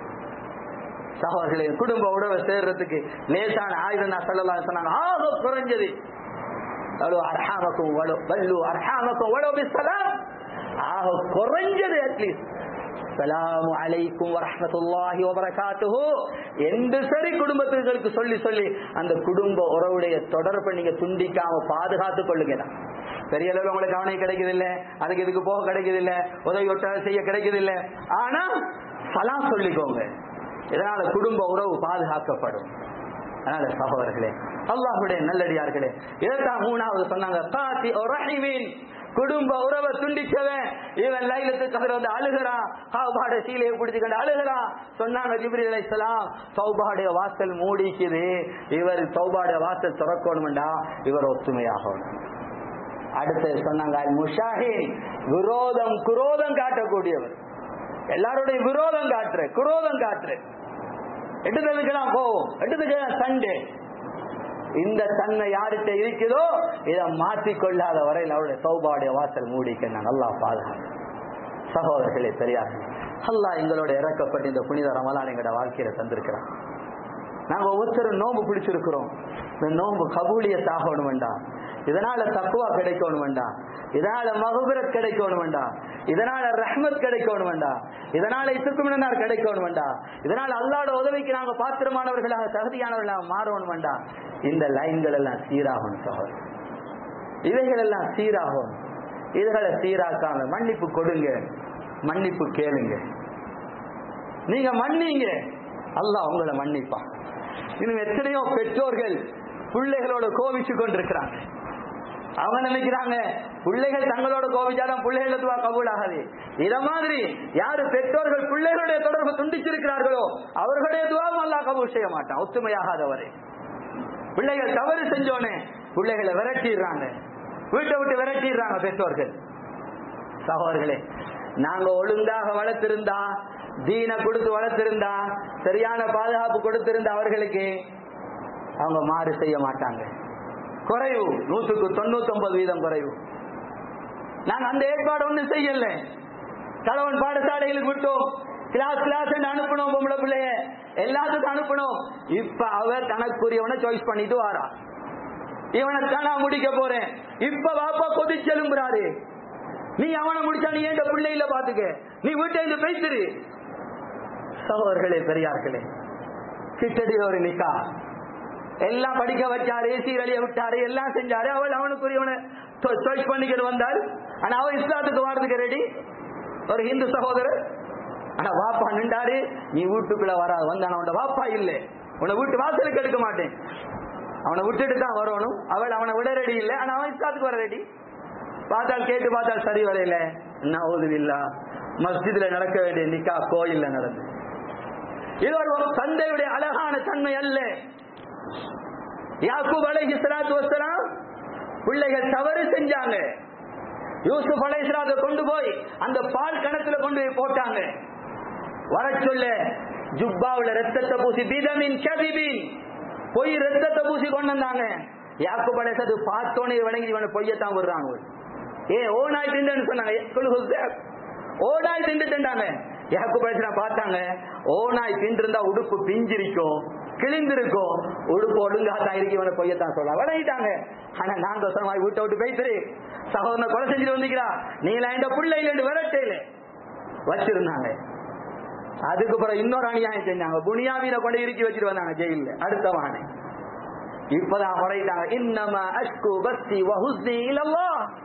சகோதரர்களே குடும்ப உறவை சேர்றதுக்கு லேசான ஆயுதம் நான் சொல்லலாம் சொன்னாங்க ஆக குறைஞ்சது அவ்வளோ அர்ஹாமக்கும் வலோ வல்லு அர்ஹாமக்கும் வலோ பிஸ்ஸலாம் ஆக குறைஞ்சது அட்லீஸ்ட் சலாமு அலைக்கும் வரஹ்மத்துல்லாஹி வபரகாத்துஹு என்று சரி குடும்பத்தினர்களுக்கு சொல்லி சொல்லி அந்த குடும்ப உறவுடைய தொடர்பை நீங்க துண்டிக்காம பாதுகாத்துக் கொள்ளுங்க பெரிய அளவில் உங்களுக்கு கவனம் கிடைக்குது இல்ல அதுக்கு இதுக்கு போக கிடைக்குது இல்ல உதவி ஒட்டாக செய்ய கிடைக்குது இல்ல ஆனா சலாம் சொல்லிக்கோங்க இதனால குடும்ப உறவு பாதுகாக்கப்படும் அதனால சகோதரர்களே அல்லாஹுடைய நல்லடியார்களே இதைத்தான் மூணாவது சொன்னாங்க காசி ரஹிமீன் குடும்ப உறவை துண்டிச்சவன் இவன் லைலத்து கதிர வந்து அழுகிறான் சௌபாட சீலையை பிடிச்சுக்கிட்டு அழுகிறான் சொன்னாங்க ஜிப்ரி அலைஹிஸ்ஸலாம் சௌபாடைய வாசல் மூடிக்குது இவர் சௌபாடைய வாசல் திறக்கணும்டா இவர் ஒத்துமையாகணும் அடுத்து சொன்னாங்க அல் முஷாஹின் விரோதம் குரோதம் காட்டக்கூடியவர் எல்லாருடைய விரோதம் காட்டுற குரோதம் காட்டுற எட்டுதலுக்கெல்லாம் போவோம் எட்டுதலுக்கு சண்டே இந்த தன்மை யார்கிட்ட இருக்குதோ இதை மாற்றிக்கொள்ளாத வரையில் அவருடைய சௌபாடைய வாசல் மூடிக்க நான் நல்லா பாதுகாப்பு சகோதரர்களே தெரியாது அல்லாஹ் எங்களோட இறக்கப்பட்டு இந்த புனித ரமலான் எங்களோட வாழ்க்கையில தந்திருக்கிறான் நாங்க ஒவ்வொருத்தரும் நோம்பு பிடிச்சிருக்கிறோம் இந்த நோம்பு கபூலியத் ஆகணும் வேண்டாம் இதனால தக்குவா கிடைக்கணும் வேண்டாம் இதனால மகுபரத் கிடைக்கணும் வேண்டாம் இதனால ரஹ்மத் கிடைக்கணும் வேண்டாம் இதனால இசுக்குமினார் கிடைக்கணும் வேண்டாம் இதனால அல்லாட உதவிக்கு நாங்க பாத்திரமானவர்களாக தகுதியானவர்களாக மாறணும் வேண்டாம் இந்த லைன்கள் எல்லாம் சீராகணும் சகோதரர் இவைகள் எல்லாம் சீராகும் இதுகளை சீராக்காம மன்னிப்பு கொடுங்க மன்னிப்பு கேளுங்க நீங்க மன்னிங்க அல்லாஹ் உங்களை மன்னிப்பான் இன்னும் எத்தனையோ பெற்றோர்கள் பிள்ளைகளோட கோவிச்சு கொண்டிருக்கிறாங்க அவங்க நினைக்கிறாங்க பிள்ளைகள் தங்களோட கோவிச்சாதான் பிள்ளைகள் துவா கபூல் ஆகாது இத மாதிரி யாரு பெற்றோர்கள் பிள்ளைகளுடைய தொடர்பு துண்டிச்சிருக்கிறார்களோ அவர்களுடைய துவாவும் அல்லாஹ் கபூல் செய்ய மாட்டான் ஒத்துமையாகாதவரை பிள்ளைகள் தவறு செஞ்சோனே பிள்ளைகளை விரட்டிடுறாங்க வீட்டை விட்டு விரட்டிடுறாங்க பெற்றோர்கள் சகோதரர்களே நாங்க ஒழுங்காக வளர்த்திருந்தா தீன கொடுத்து வளர்த்திருந்தா சரியான பாதுகாப்பு கொடுத்திருந்த அவர்களுக்கு அவங்க மாறு செய்ய மாட்டாங்க குறைவு நூற்றுக்கு தொண்ணூத்தி ஒன்பது வீதம் குறைவு நாங்க அந்த ஏற்பாடு ஒண்ணும் செய்யல கணவன் பாடசாலைகளுக்கு விட்டோம் கிளாஸ் கிளாஸ் அனுப்பணும் பொம்பளை பிள்ளைய எல்லாத்துக்கும் அனுப்பணும் இப்ப அவ தனக்குரியவனை சாய்ஸ் பண்ணிட்டு வாரா இவனை தான் நான் முடிக்க போறேன் இப்ப வாப்பா கொதிச்செலும்புறாரு நீ அவனை முடிச்சா நீ எந்த பிள்ளையில பாத்துக்க நீ வீட்டை இருந்து பேசுரு சகோதரர்களே பெரியார்களே கிட்டடி ஒரு நிக்கா எல்லாம் படிக்க வச்சாரு சீரழிய விட்டாரு எல்லாம் செஞ்சாரு அவள் அவனுக்குரியவனை சாய்ஸ் பண்ணிக்கிட்டு வந்தார் ஆனா அவன் இஸ்லாத்துக்கு வாரதுக்கு ரெடி ஒரு ஹிந்து சகோதரர் ஆனா வாப்பா நின்றாரு நீ வீட்டுக்குள்ள வராது வந்து அவனோட வாப்பா இல்லை உன்னை வீட்டு வாசலுக்கு எடுக்க மாட்டேன் அவனை விட்டுட்டு தான் வரணும் அவள் அவனை விட ரெடி இல்லை ஆனா அவன் இஸ்லாத்துக்கு வர ரெடி பார்த்தால் கேட்டு பார்த்தால் சரி வரையில நவுதுவில்லா மஸ்ஜித்ல நடக்க வேண்டிய நிக்கா கோயில்ல நடந்து இது ஒரு தந்தையுடைய அழகான தன்மை அல்ல யாக்கூப் அலைஹி ஸலாத்து வஸலாம் பிள்ளைகள் தவறு செஞ்சாங்க யூசுப் அலைஹிஸ்ஸலாத்தை கொண்டு போய் அந்த பால் கணத்துல கொண்டு போய் போட்டாங்க வர சொல்ல ஜுப்பாவுல ரத்தத்தை பூசி பீதமின் கதிபின் பொய் ரத்தத்தை பூசி கொண்டு வந்தாங்க யாக்கூப் அலைஹிஸ்ஸலாத்து பார்த்தோன்னே வணங்கி இவனை பொய்யத்தான் விடுறாங்க ஏ ஓனாய் திண்டுன்னு சொன்னாங்க குழு ஓனாய் திண்டுட்டாங்க யாக்கூப் அலைஹிஸ்ஸலாம் பார்த்தாங்க ஓனாய் திண்டிருந்தா உடுப்பு பிஞ்சிருக்கும் கிழிந்திருக்கும் உடுப்பு ஒழுங்காத்தான் இருக்கு இவனை பொய்யத்தான் சொல்ல வழங்கிட்டாங்க ஆனா நாங்க சொன்ன வீட்டை விட்டு பேசுறே சகோதரனை கொலை செஞ்சுட்டு வந்தீங்களா நீங்களா இந்த பிள்ளைல விரட்டையில வச்சிருந்தாங்க அதுக்கு பிறகு இன்னொரு அநியாயம் செஞ்சாங்க புனியாவின கொண்டு இறுக்கி வச்சுட்டு வந்தாங்க ஜெயில அடுத்த வாணை இப்பதான் முறையிட்டாங்க இன்னமா அஷ்கு பஸ்தி வஹுஸ்னி இல்லல்லா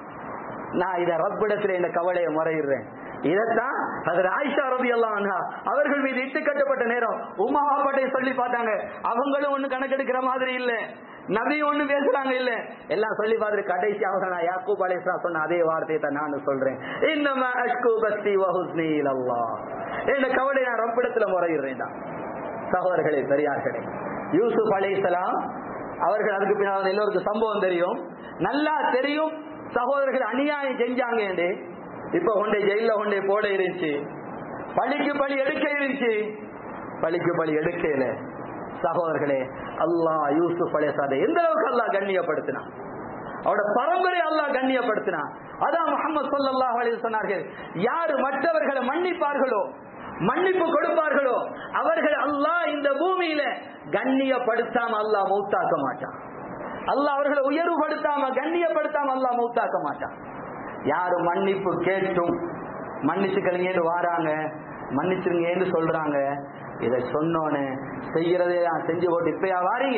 நான் இத ரப்பிடத்துல இந்த கவலையை முறையிடுறேன் இதத்தான் அதுல ஆயிஷா ரபி எல்லாம் அவர்கள் மீது இட்டு கட்டப்பட்ட நேரம் உமா பாப்பாட்டை சொல்லி பார்த்தாங்க அவங்களும் ஒண்ணு கணக்கெடுக்கிற மாதிரி இல்ல நபி ஒண்ணு பேசுறாங்க இல்ல எல்லாம் சொல்லி பார்த்துட்டு கடைசியாக நான் யாக்கூப் அலைஸ்லா சொன்ன அதே வார்த்தையை தான் நான் சொல்றேன் இன்னமா அஷ்கு பஸ்தி வஹுஸ்னி இல்லல்லா இந்த கவலை நான் ரப்பிடத்துல முறையிடுறேன் தான் சகோதரர்களே பெரியார்களே யூசுப் அலைசலாம் அவர்கள் அதுக்கு பின்னால் எல்லோருக்கும் சம்பவம் தெரியும் நல்லா தெரியும் சகோதரர்கள் அநியாயம் செஞ்சாங்க என்று இப்ப கொண்டே ஜெயில கொண்டே போட இருந்துச்சு பழிக்கு பழி எடுக்க இருந்துச்சு பழிக்கு பழி எடுக்கல சகோதரர்களே அல்லாஹ் யூசுப் அலேசாதை எந்த அளவுக்கு அல்லாஹ் கண்ணியப்படுத்தினான் அவட பரம்பரை அல்லாஹ் கண்ணியப்படுத்தினான் அதான் முகமது சொல்லல்லாஹ் அலைஹி சொன்னார்கள் யாரு மற்றவர்களை மன்னிப்பார்களோ மன்னிப்பு கொடுப்பார்களோ அவர்கள் அல்லாஹ் இந்த பூமியில கண்ணியப்படுத்தாம அல்லாஹ் மௌத்தாக்க மாட்டான் அல்லாஹ் அவர்களை உயர்வுபடுத்தாம கண்ணியப்படுத்தாம அல்லாஹ் மௌத்தாக்க மாட்டான் யாரு மன்னிப்பு கேட்டும் மன்னிச்சுக்கலங்கன்னு வாராங்க மன்னிச்சிருங்கன்னு சொல்றாங்க இதை சொன்னோன்னு செய்யறதே நான் செஞ்சு போட்டு இப்பயா வாரீங்க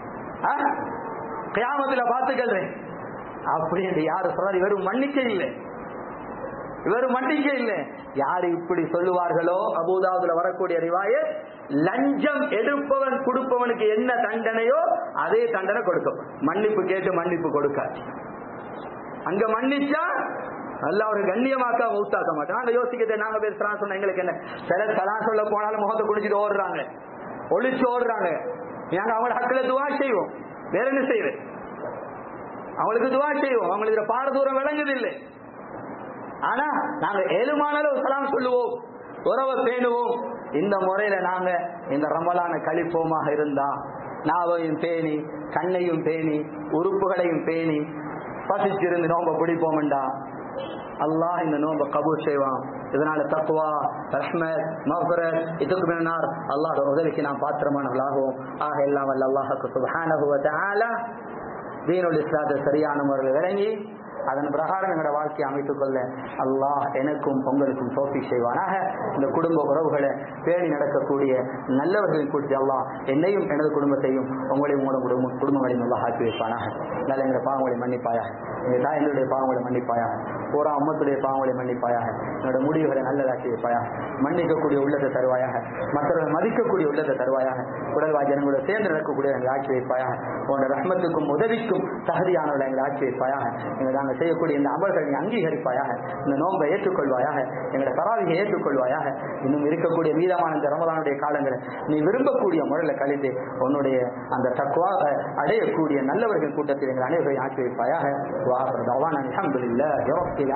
கியாமத்துல பார்த்துக்கிறேன் அப்படின்னு யாரு சொல்றாரு இவரும் மன்னிக்க இல்லை இவரும் மன்னிக்க இல்லை யாரு இப்படி சொல்லுவார்களோ அபூதாவுல வரக்கூடிய ரிவாய லஞ்சம் எடுப்பவன் கொடுப்பவனுக்கு என்ன தண்டனையோ அதே தண்டனை கொடுக்கும் மன்னிப்பு கேட்டு மன்னிப்பு கொடுக்காது அங்க மன்னிச்சா அல்ல ஒரு கண்ணியமாக்கா மௌத்தாக்க மாட்டோம் நாங்க யோசிக்கிறத நாங்க பேசுறான் சொன்ன எங்களுக்கு என்ன சில தலா சொல்ல போனாலும் முகத்தை குடிச்சிட்டு ஓடுறாங்க ஒளிச்சு ஓடுறாங்க நாங்க அவங்கள ஹக்கில துவா செய்வோம் வேற என்ன செய்வேன் அவங்களுக்கு துவா செய்வோம் அவங்களுக்கு இதுல பாட தூரம் விளங்குது இல்லை ஆனா நாங்க ஏழுமானாலும் சலாம் சொல்லுவோம் உறவை பேணுவோம் இந்த முறையில நாங்க இந்த ரமலான கழிப்போமாக இருந்தா நாவையும் பேணி கண்ணையும் பேணி உறுப்புகளையும் பேணி பசிச்சிருந்து நோம்ப பிடிப்போம்டா அல்லாஹ் இந்த நோம்ப கபூர் செய்வான் இதனால தக்குவா ரஹ்மத் மஃபரத் இதுக்கு பின்னார் அல்லாஹ் உதவிக்கு நாம் பாத்திரமானவர்களாகவும் ஆக எல்லாம் வல்ல அல்லாஹுக்கு சுபஹானஹு வ தஆலா தீனுல் இஸ்லாத்தை சரியான முறையில் விளங்கி அதன் பிரகாரம் எங்களோட வாழ்க்கையை அமைத்துக் கொள்ள அல்லாஹ் எனக்கும் உங்களுக்கும் தோப்பி செய்வானாக இந்த குடும்ப உறவுகளை பேணி நடக்கக்கூடிய நல்லவர்களின் கூட்டி அல்லாஹ் என்னையும் எனது குடும்பத்தையும் உங்களையும் உங்களோட குடும்ப குடும்பங்களையும் அல்லாஹ் ஆக்கி வைப்பானாக நல்ல எங்களுடைய பாவங்களை மன்னிப்பாயாக எங்கள் தாயங்களுடைய பாவங்களை மன்னிப்பாயாக பூரா அம்மத்துடைய பாவங்களை மன்னிப்பாயாக என்னோட முடிவுகளை நல்லதாக்கி வைப்பாயாக மன்னிக்கக்கூடிய உள்ளத்தை தருவாயாக மற்றவர்கள் மதிக்கக்கூடிய உள்ளத்தை தருவாயாக உடல்வாய் ஜனங்களோட சேர்ந்து நடக்கக்கூடிய எங்களை ஆக்கி வைப்பாயாக உன்னோட ரஹ்மத்துக்கும் உதவிக்கும் தகுதியானவர்களை எங்களை ஆக்கி வைப்பாயாக எங்கள் நாங்கள் செய்யக்கூடிய இந்த அமல்களை நீ அங்கீகரிப்பாயாக இந்த நோன்பை ஏற்றுக்கொள்வாயாக எங்களை தராவியை ஏற்றுக்கொள்வாயாக இன்னும் இருக்கக்கூடிய மீதமான இந்த ரமதானுடைய காலங்களை நீ விரும்பக்கூடிய முறையில் கழித்து உன்னுடைய அந்த தக்குவாக அடையக்கூடிய நல்லவர்கள் கூட்டத்தில் எங்கள் அனைவரையும் ஆக்கி வைப்பாயாக வாஹர் தவான் அல்ஹம்துலில்லாஹி ரப்பில்